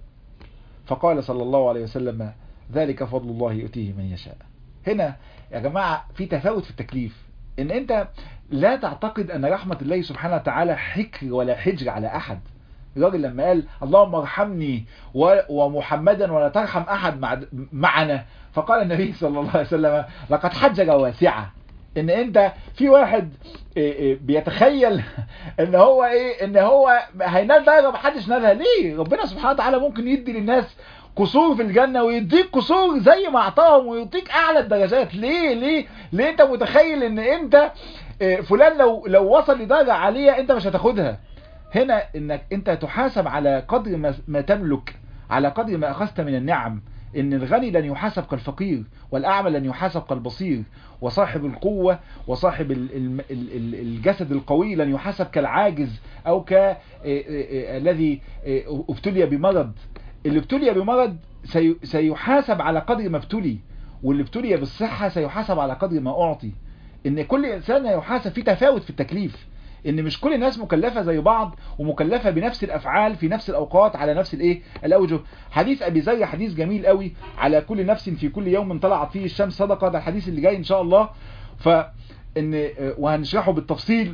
Speaker 1: فقال صلى الله عليه وسلم ذلك فضل الله يؤتيه من يشاء هنا يا جماعة في تفاوت في التكليف ان انت لا تعتقد ان رحمة الله سبحانه وتعالى حكر ولا حجر على احد الراجل لما قال اللهم ارحمني ومحمدا ولا ترحم احد مع معنا فقال النبي صلى الله عليه وسلم لقد حجر واسعة ان انت في واحد بيتخيل ان هو ايه ان هو هينال درجه محدش نالها ليه ربنا سبحانه وتعالى ممكن يدي للناس قصور في الجنة ويديك قصور زي ما اعطاهم ويديك اعلى الدرجات ليه ليه ليه انت متخيل ان انت فلان لو لو وصل لدرجة عالية انت مش هتاخدها هنا انك انت تحاسب على قدر ما, ما تملك على قدر ما اخذت من النعم ان الغني لن يحاسب كالفقير والاعمى لن يحاسب كالبصير وصاحب القوة وصاحب الجسد القوي لن يحاسب كالعاجز او كالذي ابتلي بمرض اللي ابتلي بمرض سيحاسب على قدر ما ابتلي واللي ابتلي بالصحة سيحاسب على قدر ما اعطي ان كل انسان يحاسب في تفاوت في التكليف ان مش كل الناس مكلفة زي بعض ومكلفة بنفس الافعال في نفس الاوقات على نفس الايه الاوجه حديث ابي ذر حديث جميل قوي على كل نفس في كل يوم طلعت فيه الشمس صدقة ده الحديث اللي جاي ان شاء الله فان وهنشرحه بالتفصيل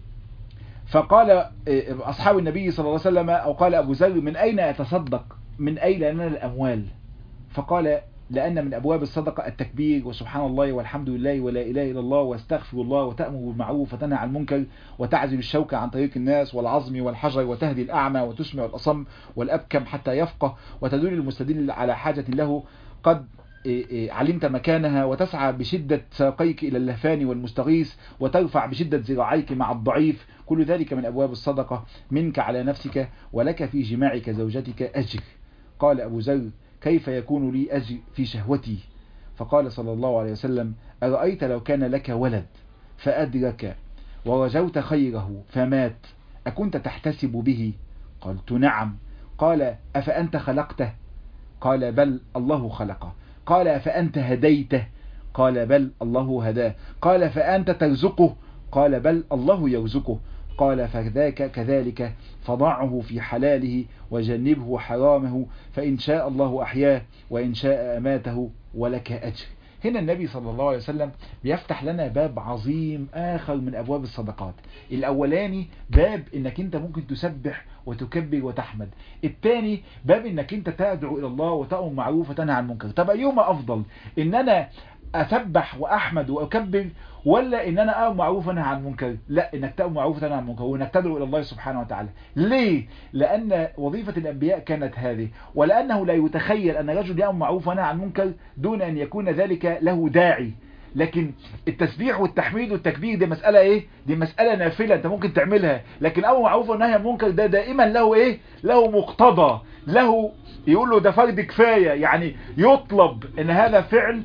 Speaker 1: فقال اصحاب النبي صلى الله عليه وسلم او قال ابو ذر من اين اتصدق من اين لنا الاموال فقال لأن من أبواب الصدقة التكبير وسبحان الله والحمد لله ولا إله إلا الله واستغفر الله وتأمر بالمعروف وتنهى عن المنكر وتعزل الشوكة عن طريق الناس والعظم والحجر وتهدي الأعمى وتسمع الأصم والأبكم حتى يفقه وتدل المستدل على حاجة له قد علمت مكانها وتسعى بشدة ساقيك إلى اللهفان والمستغيث وترفع بشدة ذراعيك مع الضعيف كل ذلك من أبواب الصدقة منك على نفسك ولك في جماعك زوجتك أجر قال أبو ذر كيف يكون لي أجر في شهوتي فقال صلى الله عليه وسلم أرأيت لو كان لك ولد فأدرك ورجوت خيره فمات أكنت تحتسب به قلت نعم قال أفأنت خلقته قال بل الله خلقه قال أفأنت هديته قال بل الله هداه قال فأنت ترزقه قال بل الله يرزقه قال فذاك كذلك فضعه في حلاله وجنبه حرامه فإن شاء الله أحياه وإن شاء أماته ولك أجر هنا النبي صلى الله عليه وسلم بيفتح لنا باب عظيم آخر من أبواب الصدقات الأولاني باب إنك أنت ممكن تسبح وتكبر وتحمد الثاني باب إنك أنت تدعو إلى الله وتأمر معروف وتنهى عن المنكر طب أيهما أفضل إن أنا أسبح وأحمد وأكبر ولا ان انا امر معروف وانهى عن المنكر لا انك تامر معروف وتنهى عن المنكر وانك تدعو الى الله سبحانه وتعالى ليه لان وظيفه الانبياء كانت هذه ولانه لا يتخيل ان رجل يامر معروف وينهى عن المنكر دون ان يكون ذلك له داعي لكن التسبيح والتحميد والتكبير دي مسألة ايه دي مسألة نافلة انت ممكن تعملها لكن امر معروف والنهي عن المنكر ده دائما له ايه له مقتضى له يقول له ده فرض كفاية يعني يطلب ان هذا فعل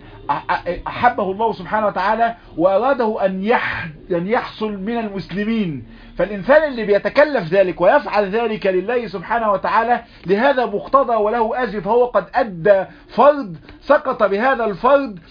Speaker 1: احبه الله سبحانه وتعالى واراده ان ان يحصل من المسلمين فالانسان اللي بيتكلف ذلك ويفعل ذلك لله سبحانه وتعالى لهذا مقتضى وله اجر فهو قد ادى فرض سقط بهذا الفرض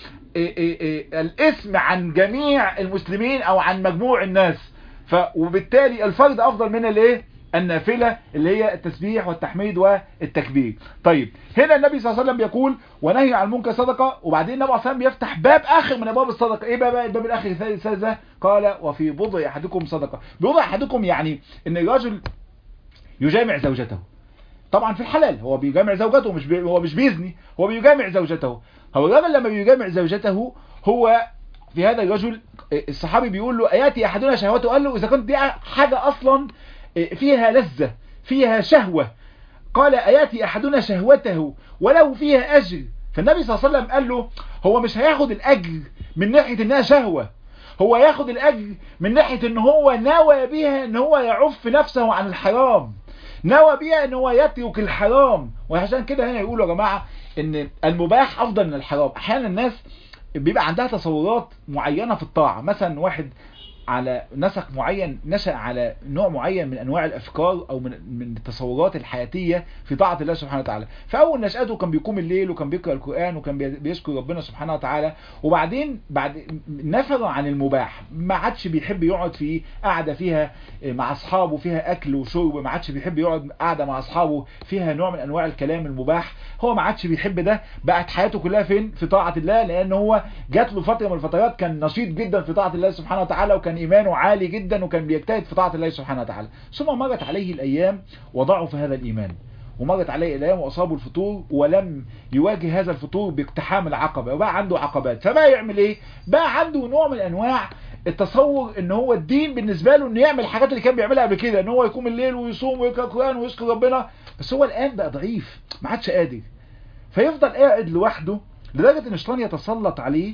Speaker 1: الاسم عن جميع المسلمين او عن مجموع الناس ف وبالتالي الفرض افضل من الايه النافلة اللي هي التسبيح والتحميد والتكبير طيب هنا النبي صلى الله عليه وسلم بيقول ونهي عن المنكر صدقة وبعدين النبي صلى الله عليه وسلم بيفتح باب اخر من ابواب الصدقة ايه بقى الباب الاخر الثالث ده قال وفي بضع احدكم صدقة بضع احدكم يعني ان الرجل يجامع زوجته طبعا في الحلال هو بيجامع زوجته مش بي هو مش بيزني هو بيجامع زوجته هو الراجل لما بيجامع زوجته هو في هذا الرجل الصحابي بيقول له اياتي احدنا شهوته قال له اذا كنت دي حاجة اصلا فيها لذة فيها شهوة قال اياتي احدنا شهوته ولو فيها اجر فالنبي صلى الله عليه وسلم قال له هو مش هياخد الاجر من ناحية انها شهوة هو ياخد الاجر من ناحية ان هو نوى بها ان هو يعف نفسه عن الحرام نوى بيها ان هو يترك الحرام وعشان كده هنا يقولوا يا جماعة ان المباح افضل من الحرام احيانا الناس بيبقى عندها تصورات معينة في الطاعة مثلا واحد على نسق معين نشأ على نوع معين من انواع الافكار او من من التصورات الحياتيه في طاعه الله سبحانه وتعالى فاول نشاته كان بيقوم الليل وكان بيقرا القران وكان بيذكر ربنا سبحانه وتعالى وبعدين بعد نفر عن المباح ما عادش بيحب يقعد في قعده فيها مع اصحابه فيها اكل وشرب ما عادش بيحب يقعد قعده مع اصحابه فيها نوع من انواع الكلام المباح هو ما عادش بيحب ده بقت حياته كلها فين في طاعه الله لان هو جات له فتره من الفترات كان نشيط جدا في طاعه الله سبحانه وتعالى وكان ايمانه عالي جدا وكان بيجتهد في طاعه الله سبحانه وتعالى ثم مرت عليه الايام وضعف هذا الايمان ومرت عليه الايام واصابه الفطور ولم يواجه هذا الفطور باقتحام العقبه وبقى عنده عقبات فبقى يعمل ايه بقى عنده نوع من انواع التصور ان هو الدين بالنسبه له انه يعمل الحاجات اللي كان بيعملها قبل كده ان هو يقوم الليل ويصوم ويقرا القران ويذكر ربنا بس هو الان بقى ضعيف ما عادش قادر فيفضل قاعد لوحده لدرجه ان الشيطان يتسلط عليه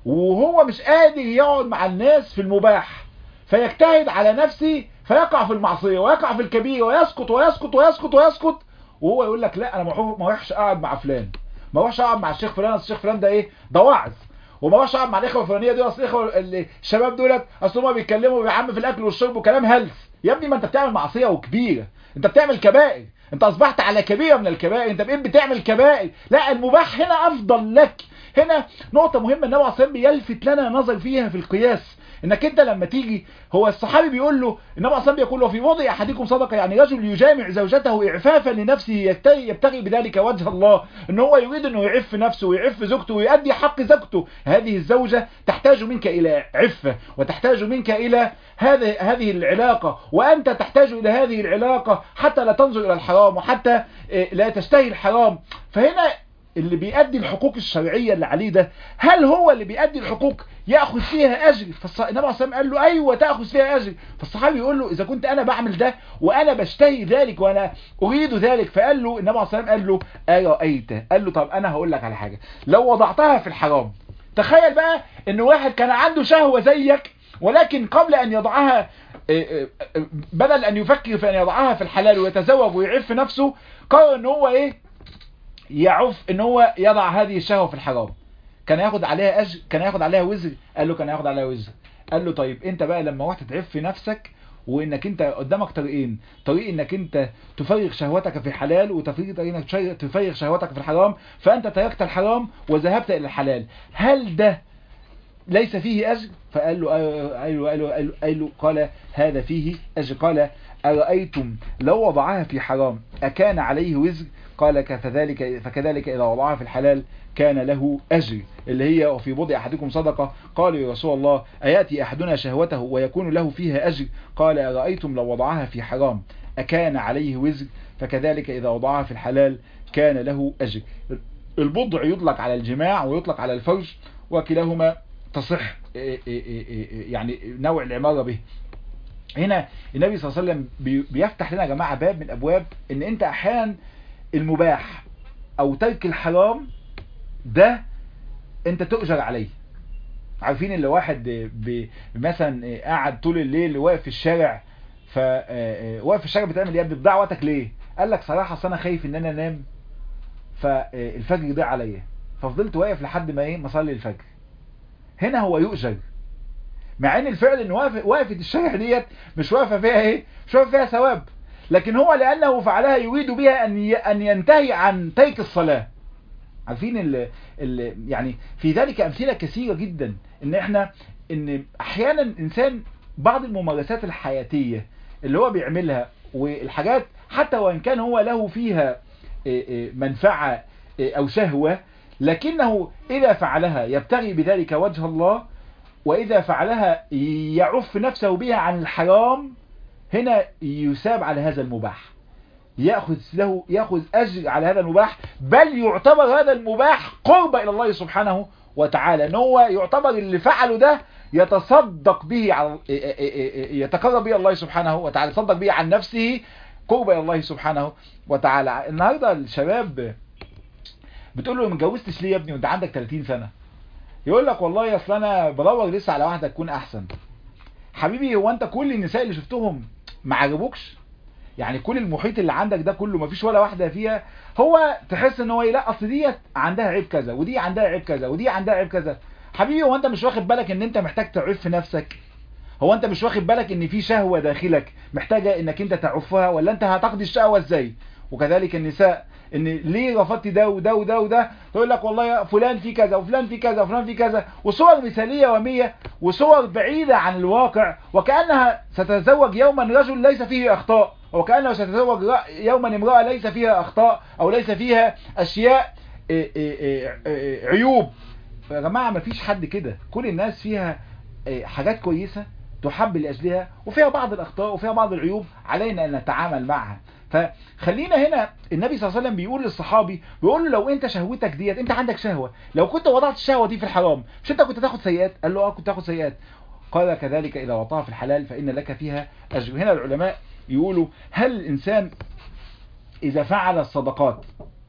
Speaker 1: وهو مش قادر يقعد مع الناس في المباح فيجتهد على نفسه فيقع في المعصية ويقع في الكبير ويسقط ويسقط ويسقط ويسقط وهو يقول لك لا انا ما اروحش اقعد مع فلان ما اروحش اقعد مع الشيخ فلان الشيخ فلان ده ايه ده واعظ وما اروحش اقعد مع الاخوه الفلانيه دول اصل الاخوه الشباب دولت اصل هم بيتكلموا يا عم في الاكل والشرب وكلام هلس يا ابني ما انت بتعمل معصيه وكبيره انت بتعمل كبائر انت اصبحت على كبيره من الكبائر انت بقيت بتعمل كبائر لا المباح هنا افضل لك هنا نقطة مهمة النبي عليه الصلاة بيلفت لنا نظر فيها في القياس انك انت لما تيجي هو الصحابي بيقول له النبي عليه الصلاة بيقول له في وضع احدكم صدقة يعني رجل يجامع زوجته اعفافا لنفسه يبتغي, يبتغي بذلك وجه الله ان هو يريد انه يعف نفسه ويعف زوجته ويؤدي حق زوجته هذه الزوجة تحتاج منك الى عفة وتحتاج منك الى هذه هذه العلاقة وانت تحتاج الى هذه العلاقة حتى لا تنظر الى الحرام وحتى لا تشتهي الحرام فهنا اللي بيأدي الحقوق الشرعية اللي عليه ده هل هو اللي بيأدي الحقوق يأخذ فيها أجر فالنبي عليه الصلاة قال له أيوة تأخذ فيها أجر فالصحابي يقول له إذا كنت أنا بعمل ده وأنا بشتهي ذلك وأنا أريد ذلك فقال له النبي عليه الصلاة قال له أرأيت قال له طب أنا هقول لك على حاجة لو وضعتها في الحرام تخيل بقى إن واحد كان عنده شهوة زيك ولكن قبل أن يضعها بدل أن يفكر في أن يضعها في الحلال ويتزوج ويعف نفسه قرر أن هو إيه يعف ان هو يضع هذه الشهوة في الحرام كان ياخد عليها أجر كان ياخد عليها وزر قال له كان ياخد عليها وزر قال له طيب انت بقى لما رحت تعف نفسك وانك انت قدامك طريقين طريق انك انت تفرغ شهوتك في الحلال وطريق انك تفرغ شهوتك في الحرام فانت تركت الحرام وذهبت الى الحلال هل ده ليس فيه اجر فقال له قال له قال له, قال له, قال له قال هذا فيه اجر قال ارايتم لو وضعها في حرام اكان عليه وزر قال فذلك فكذلك إذا وضعها في الحلال كان له أجر اللي هي وفي بضع أحدكم صدقة قالوا يا رسول الله أيأتي أحدنا شهوته ويكون له فيها أجر قال أرأيتم لو وضعها في حرام أكان عليه وزر فكذلك إذا وضعها في الحلال كان له أجر البضع يطلق على الجماع ويطلق على الفرج وكلاهما تصح يعني نوع العمارة به هنا النبي صلى الله عليه وسلم بيفتح لنا يا جماعة باب من أبواب ان انت احيانا المباح او ترك الحرام ده انت تؤجر عليه عارفين اللي واحد مثلا قاعد طول الليل واقف في الشارع ف واقف في الشارع بتعمل ايه بتضيع وقتك ليه قال لك صراحه اصل انا خايف ان انا انام فالفجر يضيع عليا ففضلت واقف لحد ما ايه ما اصلي الفجر هنا هو يؤجر مع ان الفعل ان واقفه الشارع ديت مش واقفه فيها ايه مش واقفه فيها ثواب لكن هو لأنه فعلها يريد بها أن أن ينتهي عن ترك الصلاة عارفين ال ال يعني في ذلك أمثلة كثيرة جدا إن إحنا إن أحيانا إنسان بعض الممارسات الحياتية اللي هو بيعملها والحاجات حتى وإن كان هو له فيها منفعة أو شهوة لكنه إذا فعلها يبتغي بذلك وجه الله وإذا فعلها يعف نفسه بها عن الحرام هنا يساب على هذا المباح يأخذ له يأخذ أجر على هذا المباح بل يعتبر هذا المباح قرب إلى الله سبحانه وتعالى ان هو يعتبر اللي فعله ده يتصدق به على يتقرب به الله سبحانه وتعالى يتصدق به عن نفسه قرب إلى الله سبحانه وتعالى النهاردة الشباب بتقول له ما اتجوزتش ليه يا ابني وانت عندك 30 سنة يقول لك والله اصل انا بدور لسه على واحده تكون احسن حبيبي هو انت كل النساء اللي شفتهم ما عجبوكش يعني كل المحيط اللي عندك ده كله ما فيش ولا واحده فيها هو تحس ان هو لا اصل ديت عندها عيب كذا ودي عندها عيب كذا ودي عندها عيب كذا حبيبي هو انت مش واخد بالك ان انت محتاج تعف نفسك هو انت مش واخد بالك ان في شهوة داخلك محتاجة انك انت تعفها ولا انت هتقضي الشهوة ازاي وكذلك النساء ان ليه رفضت ده وده وده وده تقول لك والله يا فلان في كذا وفلان في كذا وفلان في كذا وصور مثالية وهمية وصور بعيدة عن الواقع وكأنها ستتزوج يوما رجل ليس فيه اخطاء وكأنه ستتزوج يوما امرأة ليس فيها اخطاء او ليس فيها اشياء إيه إيه إيه عيوب يا جماعة مفيش حد كده كل الناس فيها حاجات كويسة تحب لأجلها وفيها بعض الأخطاء وفيها بعض العيوب علينا أن نتعامل معها فخلينا هنا النبي صلى الله عليه وسلم بيقول للصحابي بيقول له لو انت شهوتك ديت انت عندك شهوة لو كنت وضعت الشهوة دي في الحرام مش انت كنت تاخد سيئات قال له اه كنت تاخد سيئات قال كذلك إذا وضعها في الحلال فإن لك فيها أجر هنا العلماء يقولوا هل الإنسان إذا فعل الصدقات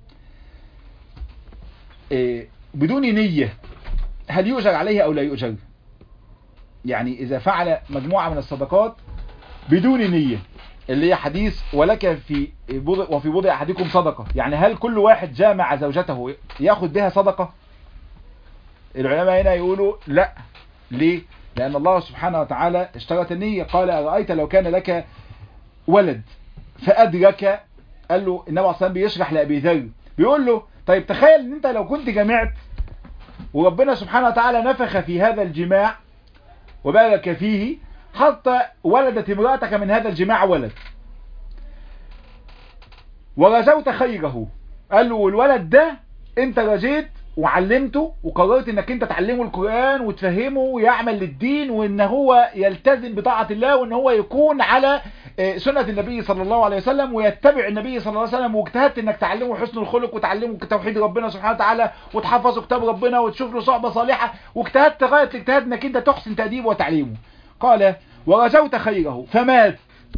Speaker 1: بدون نية هل يؤجر عليه أو لا يؤجر يعني إذا فعل مجموعة من الصدقات بدون نية اللي هي حديث ولك في بضع وفي بضع أحدكم صدقة يعني هل كل واحد جامع زوجته ياخد بها صدقة العلماء هنا يقولوا لا ليه لأن الله سبحانه وتعالى اشترط النية قال أرأيت لو كان لك ولد فأدرك قال له النبي عليه الصلاة بيشرح لأبي ذر بيقول له طيب تخيل ان انت لو كنت جمعت وربنا سبحانه وتعالى نفخ في هذا الجماع وبارك فيه حتى ولدت امرأتك من هذا الجماع ولد ورجوت خيره قال له والولد ده انت رجيت وعلمته وقررت انك انت تعلمه القرآن وتفهمه ويعمل للدين وان هو يلتزم بطاعة الله وان هو يكون على سنة النبي صلى الله عليه وسلم ويتبع النبي صلى الله عليه وسلم واجتهدت انك تعلمه حسن الخلق وتعلمه توحيد ربنا سبحانه وتعالى وتحفظه كتاب ربنا وتشوف له صحبة صالحة واجتهدت غاية الاجتهاد انك انت تحسن تأديبه وتعليمه قال ورجوت خيره فمات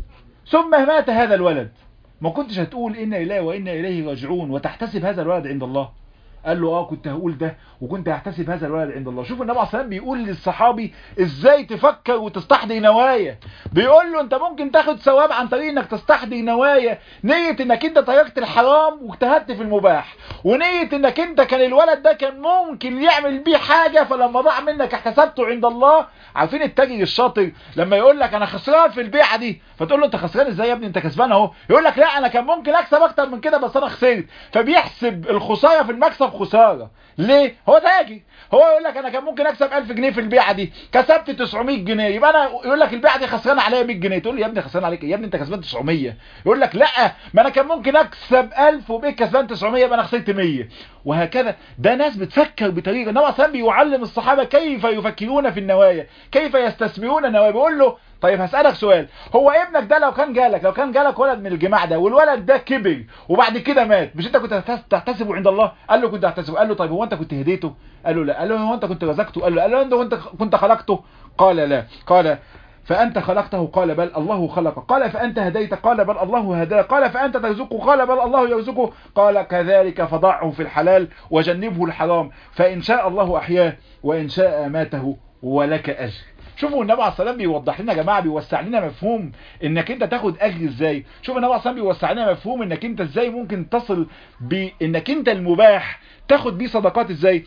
Speaker 1: ثم مات هذا الولد ما كنتش هتقول إنا إليه وإنا إليه راجعون وتحتسب هذا الولد عند الله قال له اه كنت هقول ده وكنت هحتسب هذا الولد عند الله شوف النبي عليه الصلاه بيقول للصحابي ازاي تفكر وتستحضر نوايا بيقول له انت ممكن تاخد ثواب عن طريق انك تستحضر نوايا نيه انك انت تركت الحرام واجتهدت في المباح ونيه انك انت كان الولد ده كان ممكن يعمل بيه حاجه فلما ضاع منك احتسبته عند الله عارفين التاجر الشاطر لما يقول لك انا خسران في البيعه دي فتقول له انت خسران ازاي يا ابني انت كسبان اهو يقول لك لا انا كان ممكن اكسب اكتر من كده بس انا خسرت فبيحسب الخساره في المكسب خساره ليه هو تاجر هو يقول لك انا كان ممكن اكسب 1000 جنيه في البيعه دي كسبت 900 جنيه يبقى انا يقول لك البيعه دي خسران عليا 100 جنيه تقول له يا ابني خسران عليك يا ابني انت كسبان 900 يقول لك لا ما انا كان ممكن اكسب 1000 وبقيت كسبان 900 يبقى انا خسرت 100 وهكذا ده ناس بتفكر بطريقه النبي صلى بيعلم الصحابه كيف يفكرون في النوايا كيف يستثمرون النوايا بيقول له طيب هسألك سؤال هو ابنك ده لو كان جالك لو كان جالك ولد من الجماع ده والولد ده كبر وبعد كده مات مش انت كنت تحتسبه عند الله قال له كنت احتسبه قال له طيب هو انت كنت هديته قال له لا قال له هو انت كنت رزقته قال له قال له انت كنت كنت خلقته قال لا قال فأنت خلقته قال بل الله خلق قال فأنت هديت قال بل الله هداه قال فأنت ترزقه قال بل الله يرزقه قال كذلك فضعه في الحلال وجنبه الحرام فإن شاء الله أحياه وإن شاء ماته ولك أجر شوفوا النبي عليه الصلاه بيوضح لنا يا جماعه بيوسع لنا مفهوم انك انت تاخد اجر ازاي شوف النبي عليه الصلاه بيوسع لنا مفهوم انك انت ازاي ممكن تصل بانك انت المباح تاخد بيه صدقات ازاي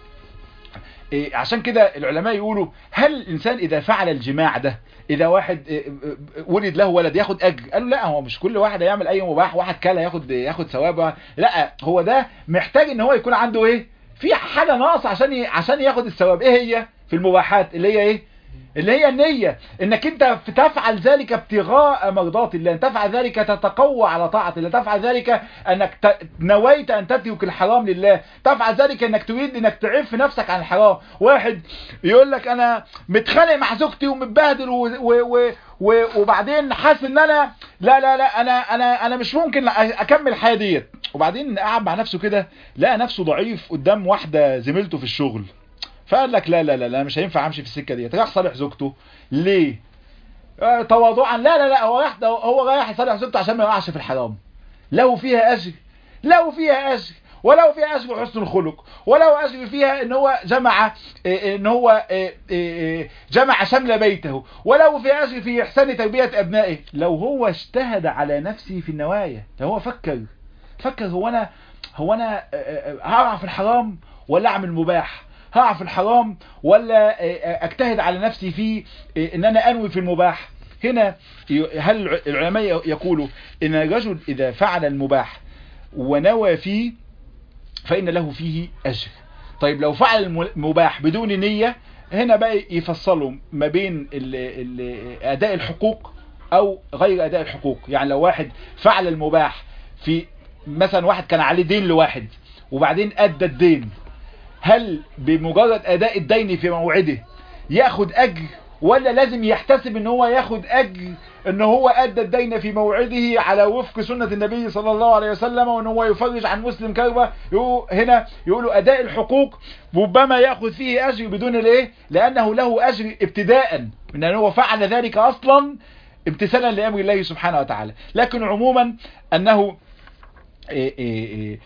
Speaker 1: إيه عشان كده العلماء يقولوا هل الانسان اذا فعل الجماع ده اذا واحد إيه ولد له ولد ياخد اجر قالوا لا هو مش كل واحد هيعمل اي مباح واحد كلا ياخد ياخد ثواب لا هو ده محتاج ان هو يكون عنده ايه في حاجه ناقصه عشان عشان ياخد الثواب ايه هي في المباحات اللي هي ايه اللي هي النية انك انت تفعل ذلك ابتغاء مرضات الله ان تفعل ذلك تتقوى على طاعة الله تفعل ذلك انك نويت ان تترك الحرام لله تفعل ذلك انك تريد انك تعف نفسك عن الحرام واحد يقول لك انا متخانق مع زوجتي ومتبهدل و و و وبعدين حاسس ان انا لا لا لا انا انا انا مش ممكن اكمل الحياه ديت وبعدين قعد مع نفسه كده لقى نفسه ضعيف قدام واحده زميلته في الشغل فقال لك لا لا لا لا مش هينفع امشي في السكه ديت راح صالح زوجته ليه آه تواضعا لا لا لا هو رايح هو رايح يصالح زوجته عشان ما يقعش في الحرام له فيها اجر له فيها اجر ولو فيها اجر حسن الخلق ولو اجر فيها ان هو جمع ان هو جمع شمل بيته ولو في اجر في احسان تربيه ابنائه لو هو اجتهد على نفسه في النوايا لو هو فكر فكر هو انا هو انا هقع في الحرام ولا اعمل مباح هقع في الحرام ولا اجتهد على نفسي في ان انا انوي في المباح هنا هل العلماء يقولوا ان الرجل اذا فعل المباح ونوى فيه فان له فيه اجر طيب لو فعل المباح بدون نية هنا بقى يفصلوا ما بين ال ال اداء الحقوق او غير اداء الحقوق يعني لو واحد فعل المباح في مثلا واحد كان عليه دين لواحد وبعدين ادى الدين هل بمجرد اداء الدين في موعده ياخد اجر ولا لازم يحتسب ان هو ياخد اجر ان هو ادى الدين في موعده على وفق سنة النبي صلى الله عليه وسلم وان هو يفرج عن مسلم كربة هنا يقولوا اداء الحقوق ربما ياخذ فيه اجر بدون الايه لانه له اجر ابتداء من ان هو فعل ذلك اصلا امتثالا لامر الله سبحانه وتعالى لكن عموما انه إيه إيه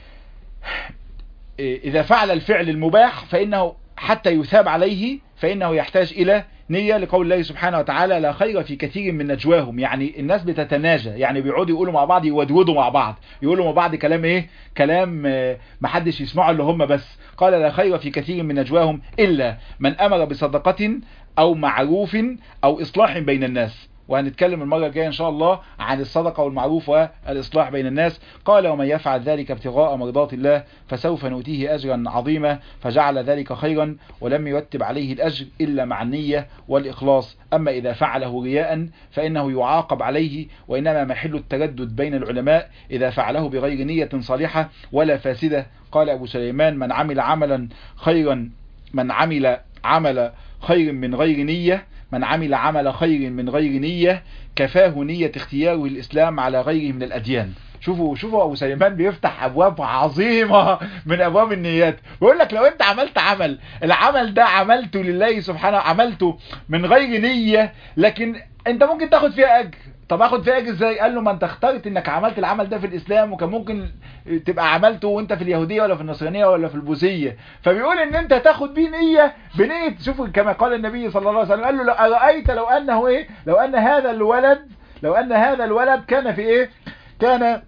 Speaker 1: إيه اذا فعل الفعل المباح فانه حتى يثاب عليه فانه يحتاج الى نية لقول الله سبحانه وتعالى لا خير في كثير من نجواهم يعني الناس بتتناجى يعني بيقعدوا يقولوا مع بعض يودودوا مع بعض يقولوا مع بعض كلام ايه كلام محدش يسمعه اللي هم بس قال لا خير في كثير من نجواهم إلا من أمر بصدقة أو معروف أو إصلاح بين الناس وهنتكلم المرة الجاية إن شاء الله عن الصدقة والمعروف والإصلاح بين الناس قال ومن يفعل ذلك ابتغاء مرضات الله فسوف نؤتيه أجرا عظيما فجعل ذلك خيرا ولم يرتب عليه الأجر إلا مع النية والإخلاص أما إذا فعله رياء فإنه يعاقب عليه وإنما محل التردد بين العلماء إذا فعله بغير نية صالحة ولا فاسدة قال أبو سليمان من عمل عملا خيرا من عمل عمل خير من غير نية من عمل عمل خير من غير نية كفاه نية اختياره الإسلام على غيره من الأديان شوفوا شوفوا ابو سليمان بيفتح ابواب عظيمة من ابواب النيات بيقول لك لو انت عملت عمل العمل ده عملته لله سبحانه عملته من غير نية لكن انت ممكن تاخد فيها اجر طب اخد فيها اجر ازاي قال له ما انت اخترت انك عملت العمل ده في الاسلام وكان ممكن تبقى عملته وانت في اليهودية ولا في النصرانية ولا في البوذية فبيقول ان انت تاخد بيه نية بنية شوفوا كما قال النبي صلى الله عليه وسلم قال له لو ارايت لو انه ايه لو ان هذا الولد لو ان هذا الولد كان في ايه كان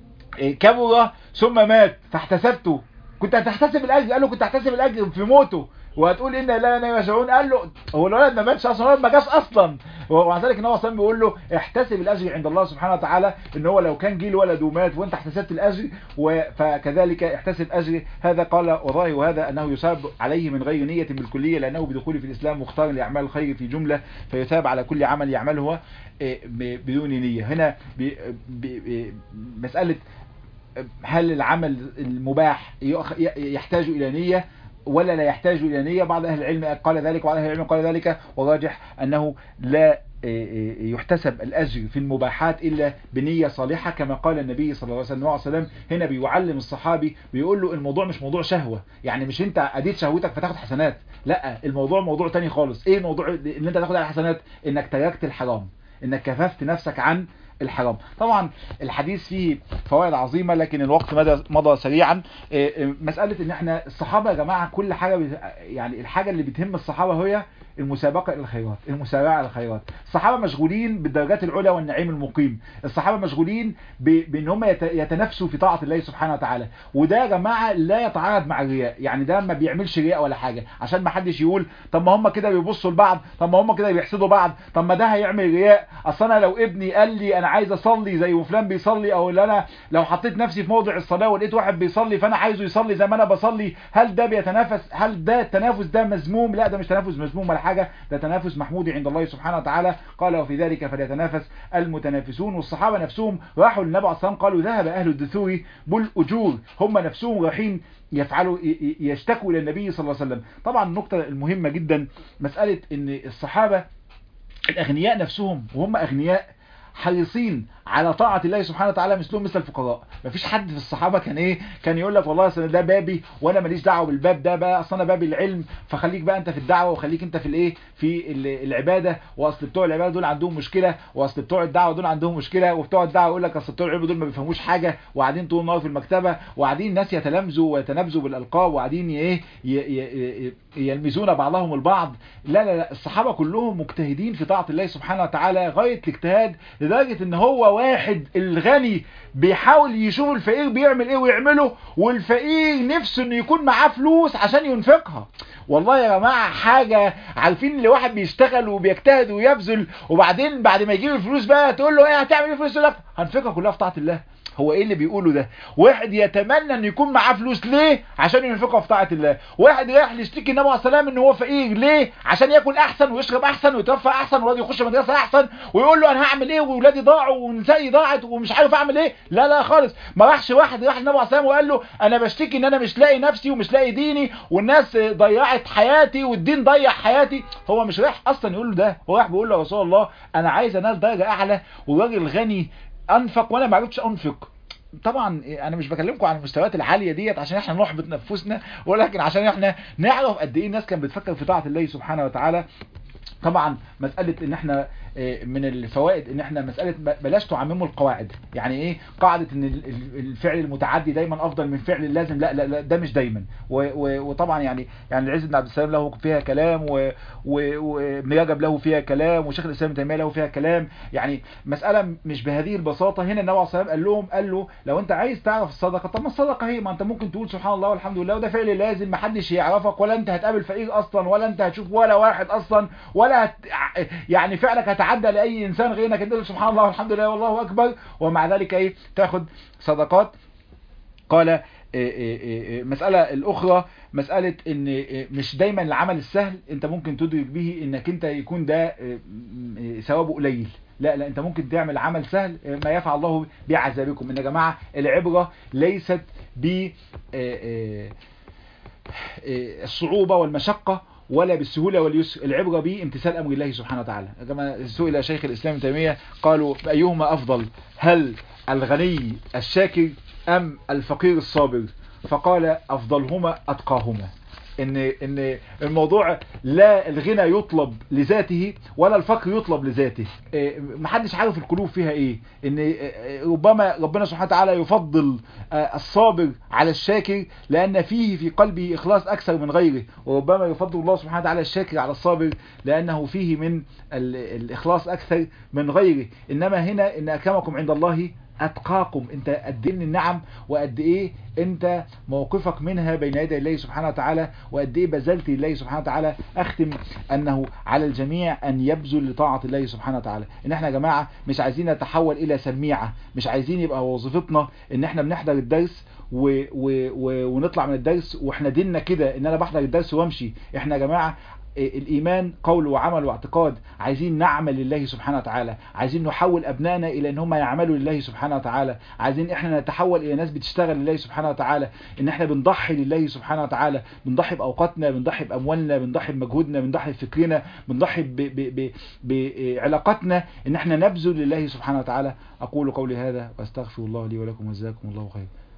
Speaker 1: كبر ثم مات فاحتسبته كنت هتحتسب الاجر قال له كنت هتحتسب الاجر في موته وهتقول ان لا انا مشعون قال له هو الولد ما ماتش اصلا الولد ما جاش اصلا ومع ذلك ان هو اصلا بيقول له احتسب الاجر عند الله سبحانه وتعالى ان هو لو كان جه الولد ومات وانت احتسبت الاجر فكذلك احتسب اجر هذا قال وظاهر وهذا انه يثاب عليه من غير نية بالكلية لانه بدخوله في الاسلام مختار لاعمال الخير في جملة فيثاب على كل عمل يعمله بدون نية هنا مسألة هل العمل المباح يحتاج إلى نية ولا لا يحتاج إلى نية بعض أهل العلم قال ذلك وبعض أهل العلم قال ذلك وراجح أنه لا يحتسب الأجر في المباحات إلا بنية صالحة كما قال النبي صلى الله عليه وسلم هنا بيعلم الصحابي بيقول له الموضوع مش موضوع شهوة يعني مش انت أديت شهوتك فتاخد حسنات لا الموضوع موضوع تاني خالص ايه موضوع ان انت تاخد على حسنات انك تركت الحرام انك كففت نفسك عن الحرام طبعا الحديث فيه فوائد عظيمة لكن الوقت مدى مضى سريعا مسألة ان احنا الصحابة يا جماعة كل حاجة يعني الحاجة اللي بتهم الصحابة هي المسابقة إلى الخيرات المسارعة إلى الخيرات الصحابة مشغولين بالدرجات العلى والنعيم المقيم الصحابة مشغولين بان هم يتنافسوا في طاعة الله سبحانه وتعالى وده يا جماعة لا يتعارض مع الرياء يعني ده ما بيعملش رياء ولا حاجة عشان ما حدش يقول طب ما هم كده بيبصوا لبعض طب ما هم كده بيحسدوا بعض طب ما ده هيعمل رياء اصل انا لو ابني قال لي انا عايز اصلي زي فلان بيصلي او اللي انا لو حطيت نفسي في موضع الصلاة ولقيت واحد بيصلي فانا عايزه يصلي زي ما انا بصلي هل ده بيتنافس هل ده التنافس ده مذموم لا ده مش تنافس مذموم ولا حاجة ده تنافس محمود عند الله سبحانه وتعالى قال وفي ذلك فليتنافس المتنافسون والصحابة نفسهم راحوا للنبي عليه الصلاة قالوا ذهب أهل الدثور بالأجور هم نفسهم رايحين يفعلوا يشتكوا إلى النبي صلى الله عليه وسلم طبعا النقطة المهمة جدا مسألة ان الصحابة الأغنياء نفسهم وهم أغنياء حريصين على طاعة الله سبحانه وتعالى مثلهم مثل الفقراء مفيش حد في الصحابة كان ايه كان يقول لك والله اصل ده بابي وانا ماليش دعوه بالباب ده بقى اصل انا بابي العلم فخليك بقى انت في الدعوة وخليك انت في الايه في العبادة واصل بتوع العبادة دول عندهم مشكلة واصل بتوع الدعوة دول عندهم مشكلة وبتوع الدعوة يقول لك اصل بتوع العلم دول ما بيفهموش حاجة وقاعدين طول النهار في المكتبة وقاعدين ناس يتلامذوا ويتنابزوا بالالقاب وقاعدين ايه يلمزون بعضهم البعض لا لا لا الصحابة كلهم مجتهدين في طاعة الله سبحانه وتعالى غاية الاجتهاد لدرجة ان هو واحد الغني بيحاول يشوف الفقير بيعمل ايه ويعمله والفقير نفسه انه يكون معاه فلوس عشان ينفقها والله يا جماعة حاجة عارفين اللي واحد بيشتغل وبيجتهد ويبذل وبعدين بعد ما يجيب الفلوس بقى تقول له ايه هتعمل ايه فلوس لك هنفقها كلها في طاعة الله هو ايه اللي بيقوله ده واحد يتمنى ان يكون معاه فلوس ليه عشان ينفقها في طاعه الله واحد رايح يشتكي النبي عليه السلام ان هو فقير ليه عشان ياكل احسن ويشرب احسن ويترفع احسن وولاد يخش مدرسه احسن ويقول له انا هعمل ايه واولادي ضاعوا ونسائي ضاعت ومش عارف اعمل ايه لا لا خالص ما راحش واحد راح للنبي عليه السلام وقال له انا بشتكي ان انا مش لاقي نفسي ومش لاقي ديني والناس ضيعت حياتي والدين ضيع حياتي هو مش رايح اصلا يقول له ده هو رايح بيقول له يا رسول الله انا عايز انال درجه اعلى والراجل غني انفق وانا ما عرفتش انفق طبعا انا مش بكلمكم عن المستويات العاليه ديت عشان احنا نحبط نفوسنا ولكن عشان احنا نعرف قد ايه الناس كانت بتفكر في طاعه الله سبحانه وتعالى طبعا مسألة ان احنا من الفوائد ان احنا مسألة بلاش تعمموا القواعد يعني ايه قاعدة ان الفعل المتعدي دايما افضل من فعل اللازم لا لا, لا ده مش دايما وطبعا يعني يعني العز بن عبد السلام له فيها كلام وابن رجب له فيها كلام وشيخ الاسلام تيميه له فيها كلام يعني مسألة مش بهذه البساطة هنا النبي عليه الصلاه والسلام قال لهم قال له لو انت عايز تعرف الصدقة طب ما الصدقة هي ما انت ممكن تقول سبحان الله والحمد لله وده فعل لازم ما حدش يعرفك ولا انت هتقابل فقير اصلا ولا انت هتشوف ولا واحد اصلا ولا هت يعني فعلك هتعدى لاي انسان غير انك تقول سبحان الله والحمد لله والله اكبر ومع ذلك ايه تاخد صدقات قال مسألة الأخرى مسألة ان مش دايما العمل السهل انت ممكن تدرك به انك انت يكون ده ثوابه قليل لا لا انت ممكن تعمل عمل سهل ما يفعل الله بعذابكم ان يا جماعة العبرة ليست ب الصعوبة والمشقة ولا بالسهولة واليسر العبرة به امتثال أمر الله سبحانه وتعالى كما سئل شيخ الإسلام تيمية قالوا أيهما أفضل هل الغني الشاكر أم الفقير الصابر فقال أفضلهما أتقاهما ان ان الموضوع لا الغنى يطلب لذاته ولا الفقر يطلب لذاته محدش عارف القلوب فيها ايه ان ربما ربنا سبحانه وتعالى يفضل الصابر على الشاكر لان فيه في قلبه اخلاص اكثر من غيره وربما يفضل الله سبحانه وتعالى الشاكر على الصابر لانه فيه من الاخلاص اكثر من غيره انما هنا ان اكرمكم عند الله اتقاكم انت قد ايه من النعم وقد ايه انت موقفك منها بين يدي الله سبحانه وتعالى وقد ايه بذلت لله سبحانه وتعالى اختم انه على الجميع ان يبذل لطاعة الله سبحانه وتعالى ان احنا يا جماعة مش عايزين نتحول الى سميعة مش عايزين يبقى وظيفتنا ان احنا بنحضر الدرس و و و ونطلع من الدرس واحنا ديننا كده ان انا بحضر الدرس وامشي احنا يا جماعة الإيمان قول وعمل واعتقاد عايزين نعمل لله سبحانه وتعالى عايزين نحول أبنائنا إلى أن هم يعملوا لله سبحانه وتعالى عايزين إحنا نتحول إلى ناس بتشتغل لله سبحانه وتعالى إن إحنا بنضحي لله سبحانه وتعالى بنضحي بأوقاتنا بنضحي بأموالنا بنضحي بمجهودنا بنضحي بفكرنا بنضحي بعلاقاتنا إن إحنا نبذل لله سبحانه وتعالى أقول قولي هذا وأستغفر الله لي ولكم وجزاكم الله خير